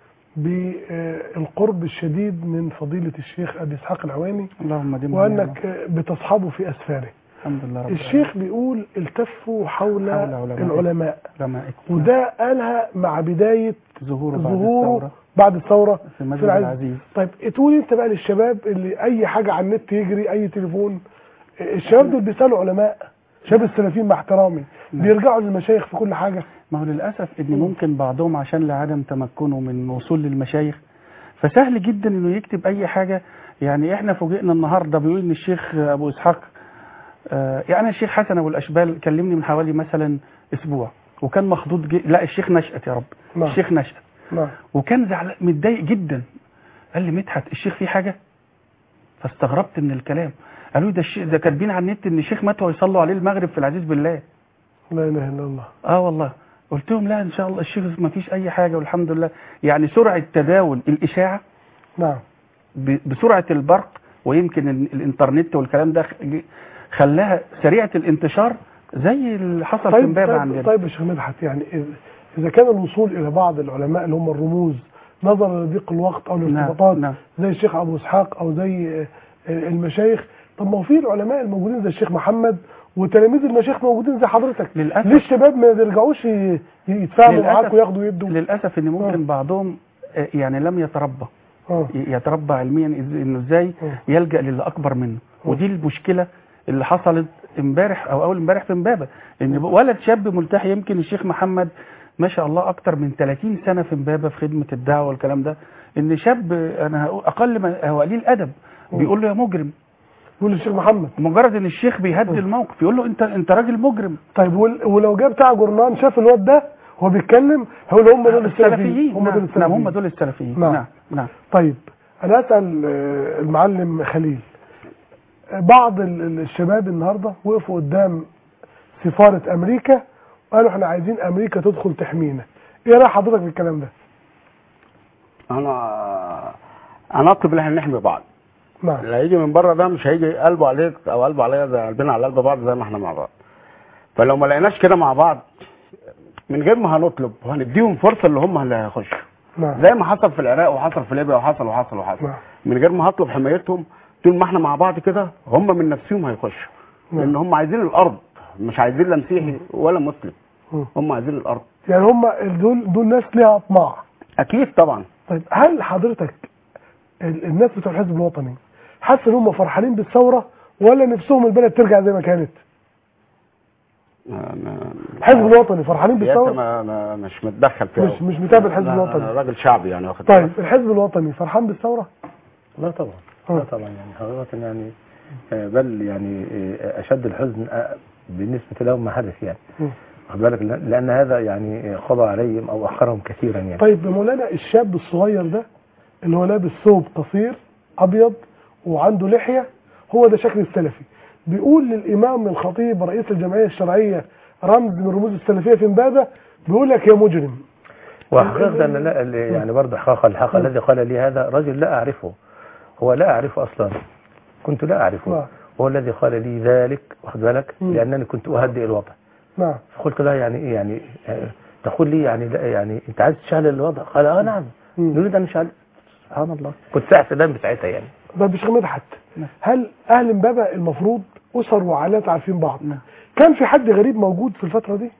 بالقرب الشديد من فضيله الشيخ ابي اسحاق العواني اللهم دم وانك آه، بتصحبه في اسفاره الحمد لله رب الشيخ بيقول التفوا حول, حول علماء. العلماء العالمين وده قالها مع بداية ظهوره بعد ظهوره الثورة بعد الثورة في في المسجد العز العزيز طيب تقول انت بقى للشباب اللي اي حاجة على النت يجري اي تليفون الشباب دول بيسألوا علماء شباب السلفيين مع احترامي نعم. بيرجعوا للمشايخ في كل حاجة ما هو للأسف إن ممكن بعضهم عشان لعدم تمكنه من وصول للمشايخ فسهل جدا إنه يكتب أي حاجة يعني إحنا فوجئنا النهاردة بيقول إن الشيخ أبو إسحاق آه، يعني الشيخ حسن أبو الأشبال كلمني من حوالي مثلا أسبوع وكان مخضوض جي... لا الشيخ نشأت يا رب نعم. الشيخ نشأت نعم وكان زعلان متضايق جدا قال لي مدحت الشيخ فيه حاجة فاستغربت من الكلام قالوا لي ده الشيخ ده كاتبين على النت ان الشيخ مات ويصلوا عليه المغرب في العزيز بالله لا اله الا الله اه والله قلت لهم لا ان شاء الله الشيخ ما فيش اي حاجه والحمد لله يعني سرعه تداول الاشاعه نعم ب- بسرعه البرق ويمكن ال- الانترنت والكلام ده خ- خلاها سريعه الانتشار زي اللي حصل في طيب امبابه طيب, عندنا طيب يا شيخ مدحت يعني إذا- اذا كان الوصول الى بعض العلماء اللي هم الرموز نظرا لضيق الوقت او نعم الارتباطات نعم زي الشيخ ابو اسحاق او زي آه، المشايخ طب ما هو في العلماء الموجودين زي الشيخ محمد وتلاميذ المشايخ موجودين زي حضرتك للاسف ليه الشباب ما يرجعوش ي- يتفاهموا للأسف- معاك وياخدوا يدوا للاسف ان ممكن بعضهم آه، يعني لم يتربى اه ي- يتربى علميا إز- انه ازاي آه. يلجا للي اكبر منه ودي المشكله اللي حصلت امبارح او اول امبارح في امبابه ان ب- ولد شاب ملتحي يمكن الشيخ محمد ما شاء الله اكتر من 30 سنه في امبابه في خدمه الدعوه والكلام ده ان شاب انا هقول- اقل ما هو قليل ادب بيقول له يا مجرم يقول للشيخ محمد مجرد ان الشيخ بيهدي الموقف يقول له انت انت راجل مجرم طيب وال- ولو جه بتاع جورنان شاف الواد ده هو بيتكلم هيقول هم دول السلفيين السلفيين هم دول نعم, نعم السلفيين هم دول السلفيين نعم. نعم نعم طيب انا اسال آه، المعلم خليل آه، بعض ال- ال- الشباب النهارده وقفوا قدام سفاره امريكا وقالوا احنا عايزين امريكا تدخل تحمينا ايه راي حضرتك في الكلام ده انا انا اطلب ان احنا نحمي بعض نعم اللي هيجي من بره ده مش هيجي قلبه عليك او قلبه عليا زي قلبنا على قلب بعض زي ما احنا مع بعض فلو ما لقيناش كده مع بعض من غير ما هنطلب وهنديهم فرصه اللي هم اللي هيخشوا نعم زي ما حصل في العراق وحصل في ليبيا وحصل وحصل وحصل نعم. من غير ما هطلب حمايتهم طول ما احنا مع بعض كده هم من نفسهم هيخشوا نعم. لان هم عايزين الارض مش عايزين لا مسيحي ولا مسلم مم. هم عايزين الارض يعني هم دول دول ناس ليها اطماع اكيد طبعا طيب هل حضرتك ال- الناس بتوع الحزب الوطني حاسس ان هم فرحانين بالثوره ولا نفسهم البلد ترجع زي ما كانت ما- ما- الحزب الوطني فرحانين سياسة بالثوره ما ما مش متدخل فيها مش مش متابع الحزب لا، الوطني انا راجل شعبي يعني واخد طيب بالك. الحزب الوطني فرحان بالثوره لا طبعا آه. لا طبعا يعني حقيقة يعني آه، بل يعني آه، أشد الحزن آه، بالنسبة لهم ما حدث يعني مم. واخد بالك لأن لأن هذا يعني آه، قضى عليهم أو أخرهم كثيرا يعني طيب يا مولانا الشاب الصغير ده اللي هو لابس ثوب قصير ابيض وعنده لحيه هو ده شكل السلفي بيقول للامام الخطيب رئيس الجمعيه الشرعيه رمز من رموز السلفيه في امبابه بيقول لك يا مجرم وحقيقة أن لا ال- يعني برضه حقق الحق الذي قال لي هذا رجل لا أعرفه هو لا أعرفه أصلا كنت لا نعم. أعرفه هو الذي قال لي ذلك واخد بالك مم. لأنني كنت أهدئ الوضع نعم فقلت له يعني إيه يعني آه، تقول لي يعني لا يعني أنت عايز تشعل الوضع قال آه نعم مم. نريد أن نشعل سبحان الله كنت ساعة سلام بساعتها يعني ده مش مدحت نعم. هل اهل امبابه المفروض اسر وعائلات عارفين بعض نعم. كان في حد غريب موجود في الفتره دي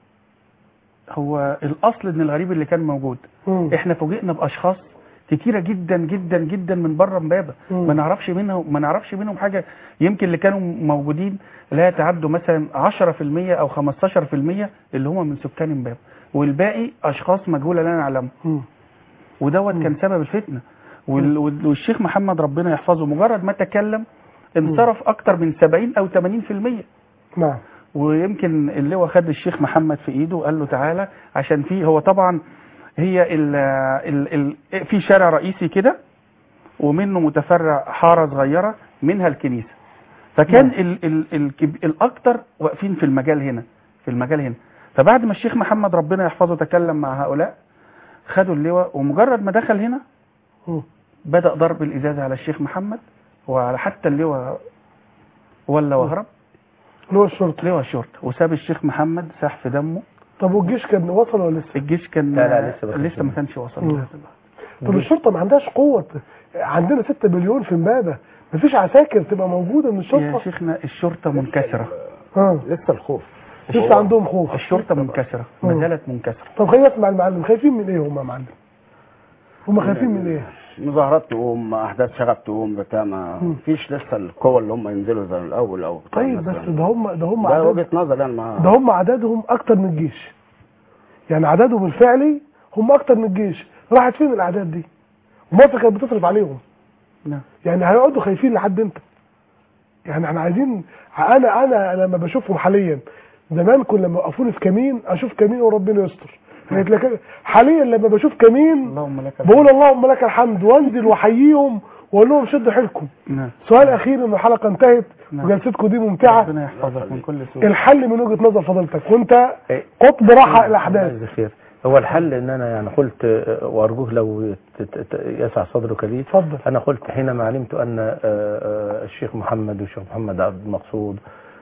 هو الاصل ان الغريب اللي كان موجود مم. احنا فوجئنا باشخاص كتيره جدا جدا جدا من بره امبابه مم. ما نعرفش منهم ما نعرفش منهم حاجه يمكن اللي كانوا موجودين لا يتعدوا مثلا 10% او 15% اللي هم من سكان امبابه والباقي اشخاص مجهوله لا نعلمهم مم. ودوت كان سبب الفتنه وال- وال- والشيخ محمد ربنا يحفظه مجرد ما تكلم انصرف اكتر من 70 او 80% نعم ويمكن اللي هو خد الشيخ محمد في ايده وقال له تعالى عشان في هو طبعا هي ال ال ال في شارع رئيسي كده ومنه متفرع حاره صغيره منها الكنيسه فكان نعم. ال ال ال الاكتر واقفين في المجال هنا في المجال هنا فبعد ما الشيخ محمد ربنا يحفظه تكلم مع هؤلاء خدوا اللواء ومجرد ما دخل هنا مم. بدأ ضرب الإزازة على الشيخ محمد وعلى حتى اللواء ولا وهرب اللي هو الشرطه لواء الشرطة وساب الشيخ محمد ساح في دمه طب والجيش كان وصل ولا لسه الجيش كان لا، لا، لسه ما كانش لسه ما كانش وصل مم. طب الشرطه ما عندهاش قوه عندنا 6 مليون في امبابه مفيش عساكر تبقى موجوده من يا الشرطه شيخنا الشرطة منكسرة ها لسه الخوف لسه عندهم خوف الشرطة منكسرة ما مم. زالت منكسرة طب خلينا نسمع المعلم خايفين من ايه هم يا معلم هم خايفين من ايه مظاهرات تقوم احداث شغب تقوم بتاع ما مم. فيش لسه القوه اللي هم ينزلوا زي الاول او بتاع طيب بس مثلاً. ده هم ده هم ده عدد وجهه نظر يعني ما ده هم عددهم اكتر من الجيش يعني عددهم الفعلي هم اكتر من الجيش راحت فين الاعداد دي ومصر كانت بتصرف عليهم نعم يعني هيقعدوا خايفين لحد امتى يعني احنا عايزين انا انا لما بشوفهم حاليا زمان كنا لما يوقفوني في كمين اشوف كمين وربنا يستر كانت لك- حاليا لما بشوف كمين اللهم لك بقول اللهم لك الحمد وانزل واحييهم واقول لهم شدوا حيلكم نعم سؤال اخير ان الحلقه انتهت نعم. وجلستكم دي ممتعه ربنا يحفظك من كل سوء الحل من وجهه نظر فضيلتك وانت إيه. قطب راحه الله الاحداث يجزي خير هو الحل ان انا يعني قلت آه، وارجوه لو ت- ت- ت- يسع صدرك لي اتفضل انا قلت حينما علمت ان آه، آه، الشيخ محمد والشيخ محمد عبد المقصود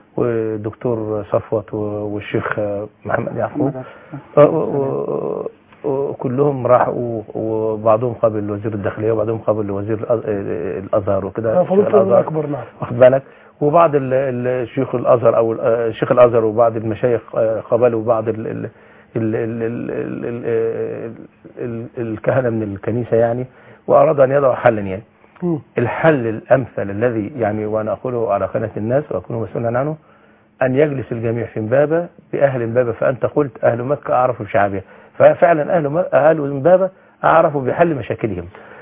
والدكتور صفوت و- والشيخ آه، محمد يعقوب آه، و- و- وكلهم راحوا وبعضهم قابل وزير الداخليه وبعضهم قابل وزير الأز- الازهر وكده فضيله الشيخ الامام الاكبر نعم واخد بالك وبعض ال- ال- الشيوخ الازهر او ال- آه، شيخ الازهر وبعض المشايخ آه، قابلوا بعض ال ال ال ال ال ال ال ال ال الكهنه من الكنيسه يعني وارادوا ان يضعوا حلا يعني مم. الحل الامثل الذي يعني وانا اقوله على قناه الناس واكون مسؤولا عنه ان يجلس الجميع في امبابه باهل امبابه فانت قلت اهل مكه اعرفوا بشعابها ففعلا اهل م- اهل امبابه اعرفوا بحل مشاكلهم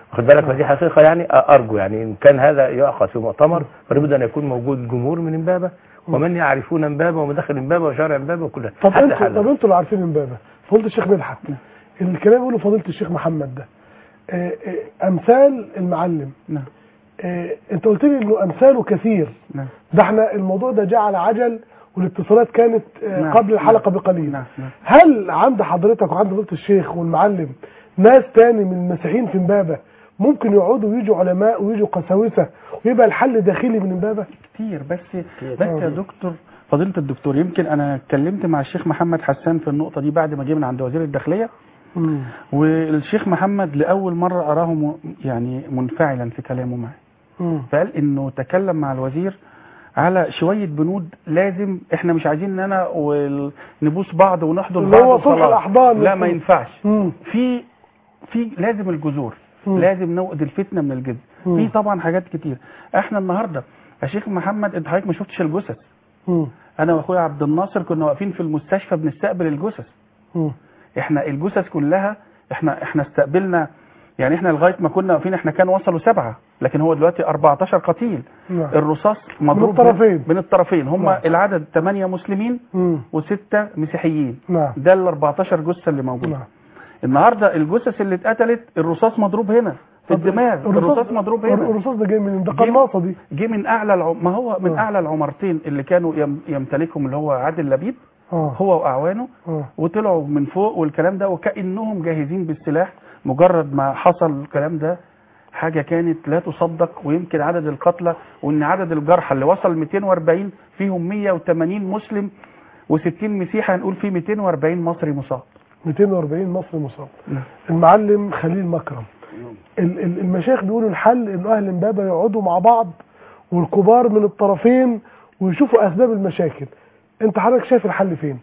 واخد بالك فدي حقيقه يعني ارجو يعني ان كان هذا يؤخذ في مؤتمر فلابد ان يكون موجود جمهور من امبابه ومن يعرفون امبابه ومداخل امبابه وشارع امبابه وكل طب حتى انتوا حل. طب انتوا اللي عارفين امبابه فضيله الشيخ مدحت الكلام بيقوله فضيله الشيخ محمد ده آه، آه، امثال المعلم نعم آه، انت قلت لي انه امثاله كثير نعم ده احنا الموضوع ده جاء على عجل والاتصالات كانت آه، نعم، قبل الحلقه نعم، بقليل نعم نعم هل عند حضرتك وعند فضيله الشيخ والمعلم ناس تاني من المسيحيين في امبابه ممكن يقعدوا ويجوا علماء ويجوا قساوسه ويبقى الحل داخلي من امبابه كتير بس بس يا دكتور فضيله الدكتور يمكن انا اتكلمت مع الشيخ محمد حسان في النقطه دي بعد ما جه من عند وزير الداخليه مم. والشيخ محمد لاول مره اراه م- يعني منفعلا في كلامه معي مم. فقال انه تكلم مع الوزير على شويه بنود لازم احنا مش عايزين ان انا وال- نبوس بعض ونحضن اللي بعض هو صلح وخلاص. الأحضان. لا ما ينفعش مم. في في لازم الجذور مم. لازم نوقد الفتنه من الجذر مم. في طبعا حاجات كتير احنا النهارده يا شيخ محمد انت حضرتك ما شفتش الجثث مم. انا واخويا عبد الناصر كنا واقفين في المستشفى بنستقبل الجثث مم. احنا الجثث كلها احنا احنا استقبلنا يعني احنا لغايه ما كنا واقفين احنا كان وصلوا سبعه لكن هو دلوقتي 14 قتيل نعم. الرصاص مضروب الطرفين. من الطرفين هم نعم. العدد 8 مسلمين مم. وستة مسيحيين نعم ده ال 14 جثه اللي موجوده نعم النهارده الجثث اللي اتقتلت الرصاص مضروب هنا في طب الدماغ الرصاص مضروب هنا الرصاص ده جاي من ده جه- قناصه دي جه من اعلى الع... ما هو من آه. اعلى العمارتين اللي كانوا يم... يمتلكهم اللي هو عادل لبيب اه هو واعوانه اه وطلعوا من فوق والكلام ده وكانهم جاهزين بالسلاح مجرد ما حصل الكلام ده حاجه كانت لا تصدق ويمكن عدد القتلى وان عدد الجرحى اللي وصل 240 فيهم 180 مسلم و60 مسيحي هنقول فيه 240 مصري مصاب 240 مصري مصاب نعم. المعلم خليل مكرم ال- ال- المشايخ بيقولوا الحل ان اهل امبابه يقعدوا مع بعض والكبار من الطرفين ويشوفوا اسباب المشاكل انت حضرتك شايف الحل فين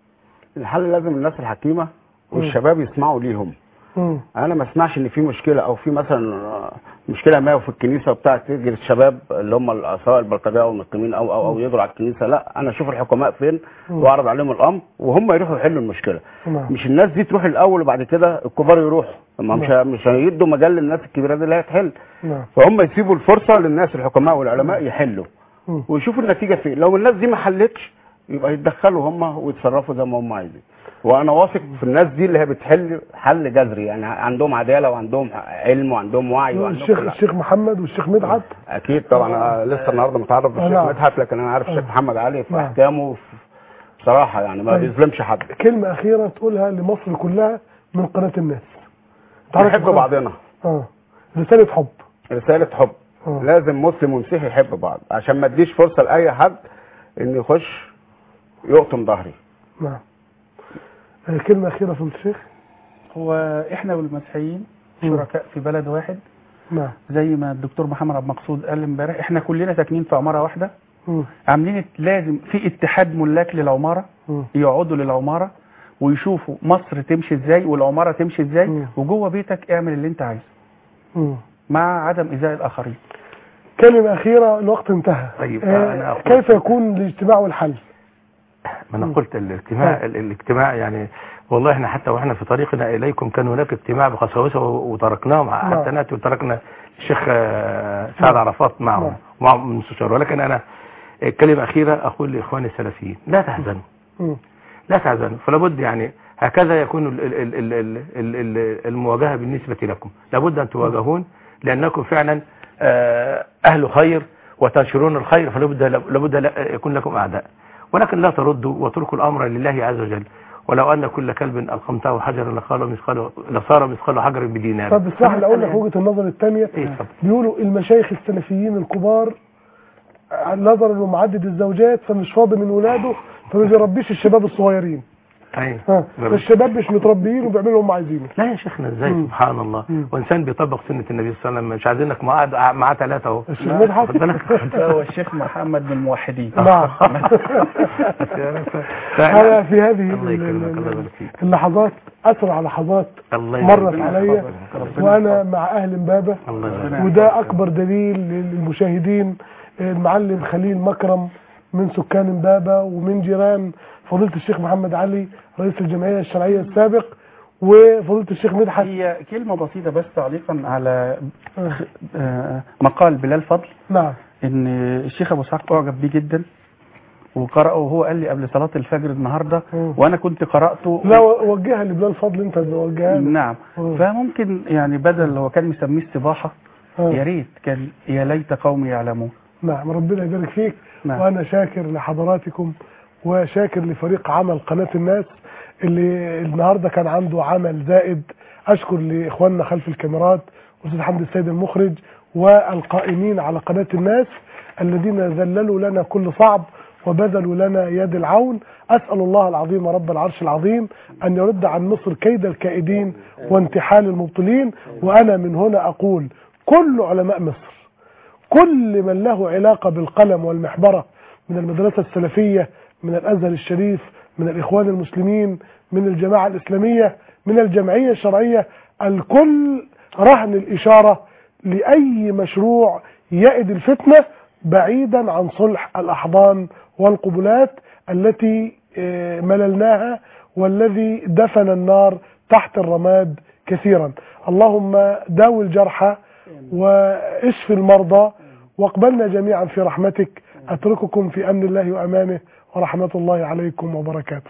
الحل لازم الناس الحكيمه والشباب يسمعوا ليهم مم. انا ما اسمعش ان في مشكله او في مثلا آه، مشكله ما في الكنيسه وبتاع تجري الشباب اللي هم ال- سواء البلطجيه او المسلمين او او او يجروا على الكنيسه لا انا اشوف الحكماء فين مم. واعرض عليهم الامر وهم يروحوا يحلوا المشكله نعم مش الناس دي تروح الاول وبعد كده الكبار يروحوا ما مش نعم. مش هيدوا مجال للناس الكبيره دي اللي هي تحل نعم فهم يسيبوا الفرصه للناس الحكماء والعلماء يحلوا مم. ويشوفوا النتيجه فين لو الناس دي ما حلتش يبقى يتدخلوا هم ويتصرفوا زي ما هم عايزين وانا واثق في الناس دي اللي هي بتحل حل جذري يعني عندهم عداله وعندهم علم وعندهم وعي وعندهم الشيخ كل حاجة. الشيخ محمد والشيخ مدحت اكيد طبعا انا لسه النهارده متعرف بالشيخ نعم. مدحت لكن انا عارف الشيخ آه. محمد علي في نعم. احكامه في- بصراحه يعني ما طيب. بيظلمش حد كلمه اخيره تقولها لمصر كلها من قناه الناس أنت عارف نحب القناة؟ بعضنا اه رساله حب رساله حب آه. لازم مسلم ومسيحي يحب بعض عشان ما اديش فرصه لاي حد ان يخش يقطم ظهري نعم آه، كلمه اخيره في الشيخ هو احنا والمسيحيين مم. شركاء في بلد واحد نعم زي ما الدكتور محمد عبد المقصود قال امبارح احنا كلنا ساكنين في عماره واحده مم. عاملين لازم في اتحاد ملاك للعماره مم. يقعدوا للعماره ويشوفوا مصر تمشي ازاي والعماره تمشي ازاي مم. وجوه بيتك اعمل اللي انت عايزه مم. مع عدم ايذاء الاخرين كلمة أخيرة الوقت انتهى طيب، آه، أنا أقول- كيف يكون الاجتماع والحل ما انا قلت الاجتماع ال- الاجتماع يعني والله احنا حتى واحنا في طريقنا اليكم كان هناك اجتماع بقساوسه و- وتركناهم نعم. حتى ناتي وتركنا الشيخ آه، سعد عرفات معهم نعم. معهم من المستشار ولكن انا كلمه اخيره اقول لاخواني السلفيين لا تحزنوا مم. لا تحزنوا فلا بد يعني هكذا يكون ال- ال- ال- ال- ال- ال- ال- المواجهه بالنسبه لكم لابد ان تواجهون لانكم فعلا آه، اهل خير وتنشرون الخير فلابد لابد لا- يكون لكم اعداء ولكن لا تردوا واتركوا الامر لله عز وجل ولو ان كل كلب القمته حجرا لقال مثقال لصار مثقال حجر بدينار طب اسمح لي أقول لك وجهة النظر الثانية إيه، اتفضل. بيقولوا المشايخ السلفيين الكبار آه، نظرا انه معدد الزوجات فمش فاضي من ولاده فما بيربيش الشباب الصغيرين أي. ها جرب. فالشباب مش متربيين وبيعملوا اللي هم عايزينه لا يا شيخنا ازاي مم. سبحان الله مم. وانسان بيطبق سنه النبي صلى الله عليه وسلم مش عايزينك معاه معاه ثلاثه اهو الشيخ مدحت خد بالك هو الشيخ محمد من الموحدين نعم أنا في هذه الله ال- يكرمك ال- الله يبارك فيك اللحظات أسرع لحظات الله يبارك مرت فيك. عليا وأنا مع أهل امبابة الله يبارك فيك. وده اكبر دليل للمشاهدين المعلم خليل مكرم من سكان امبابة ومن جيران فضيلة الشيخ محمد علي رئيس الجمعية الشرعية السابق وفضيله الشيخ مدحت هي كلمة بسيطة بس تعليقا على آه، مقال بلال فضل نعم ان الشيخ ابو اسحاق اعجب بيه جدا وقرأه وهو قال لي قبل صلاة الفجر النهاردة مم. وانا كنت قرأته لا وجهها لبلال فضل انت اللي وجهها له. نعم مم. فممكن يعني بدل هو كان مسميه السباحة آه. يا ريت كان يا ليت قومي يعلمون نعم ربنا يبارك فيك نعم. وانا شاكر لحضراتكم وشاكر لفريق عمل قناة الناس اللي النهاردة كان عنده عمل زائد اشكر لاخواننا خلف الكاميرات استاذ حمد السيد المخرج والقائمين على قناة الناس الذين ذللوا لنا كل صعب وبذلوا لنا يد العون أسأل الله العظيم رب العرش العظيم أن يرد عن مصر كيد الكائدين وانتحال المبطلين وأنا من هنا أقول كل علماء مصر كل من له علاقة بالقلم والمحبرة من المدرسة السلفية من الأزهر الشريف من الإخوان المسلمين من الجماعة الإسلامية من الجمعية الشرعية الكل رهن الإشارة لأي مشروع يئد الفتنة بعيدا عن صلح الأحضان والقبلات التي آه، مللناها والذي دفن النار تحت الرماد كثيرا اللهم داوي الجرحى واشف المرضى واقبلنا جميعا في رحمتك أترككم في أمن الله وأمانه ورحمة الله عليكم وبركاته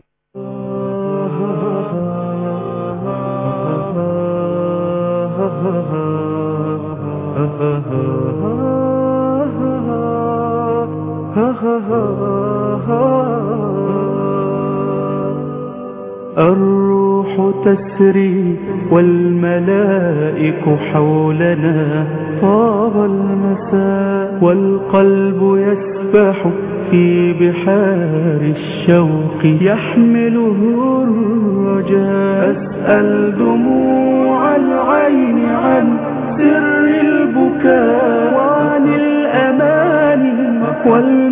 الروح تسري والملائك حولنا طاب المساء والقلب يسبح في بحار الشوق يحمله الرجاء أسأل دموع العين عن سر البكاء وعن الأمان والم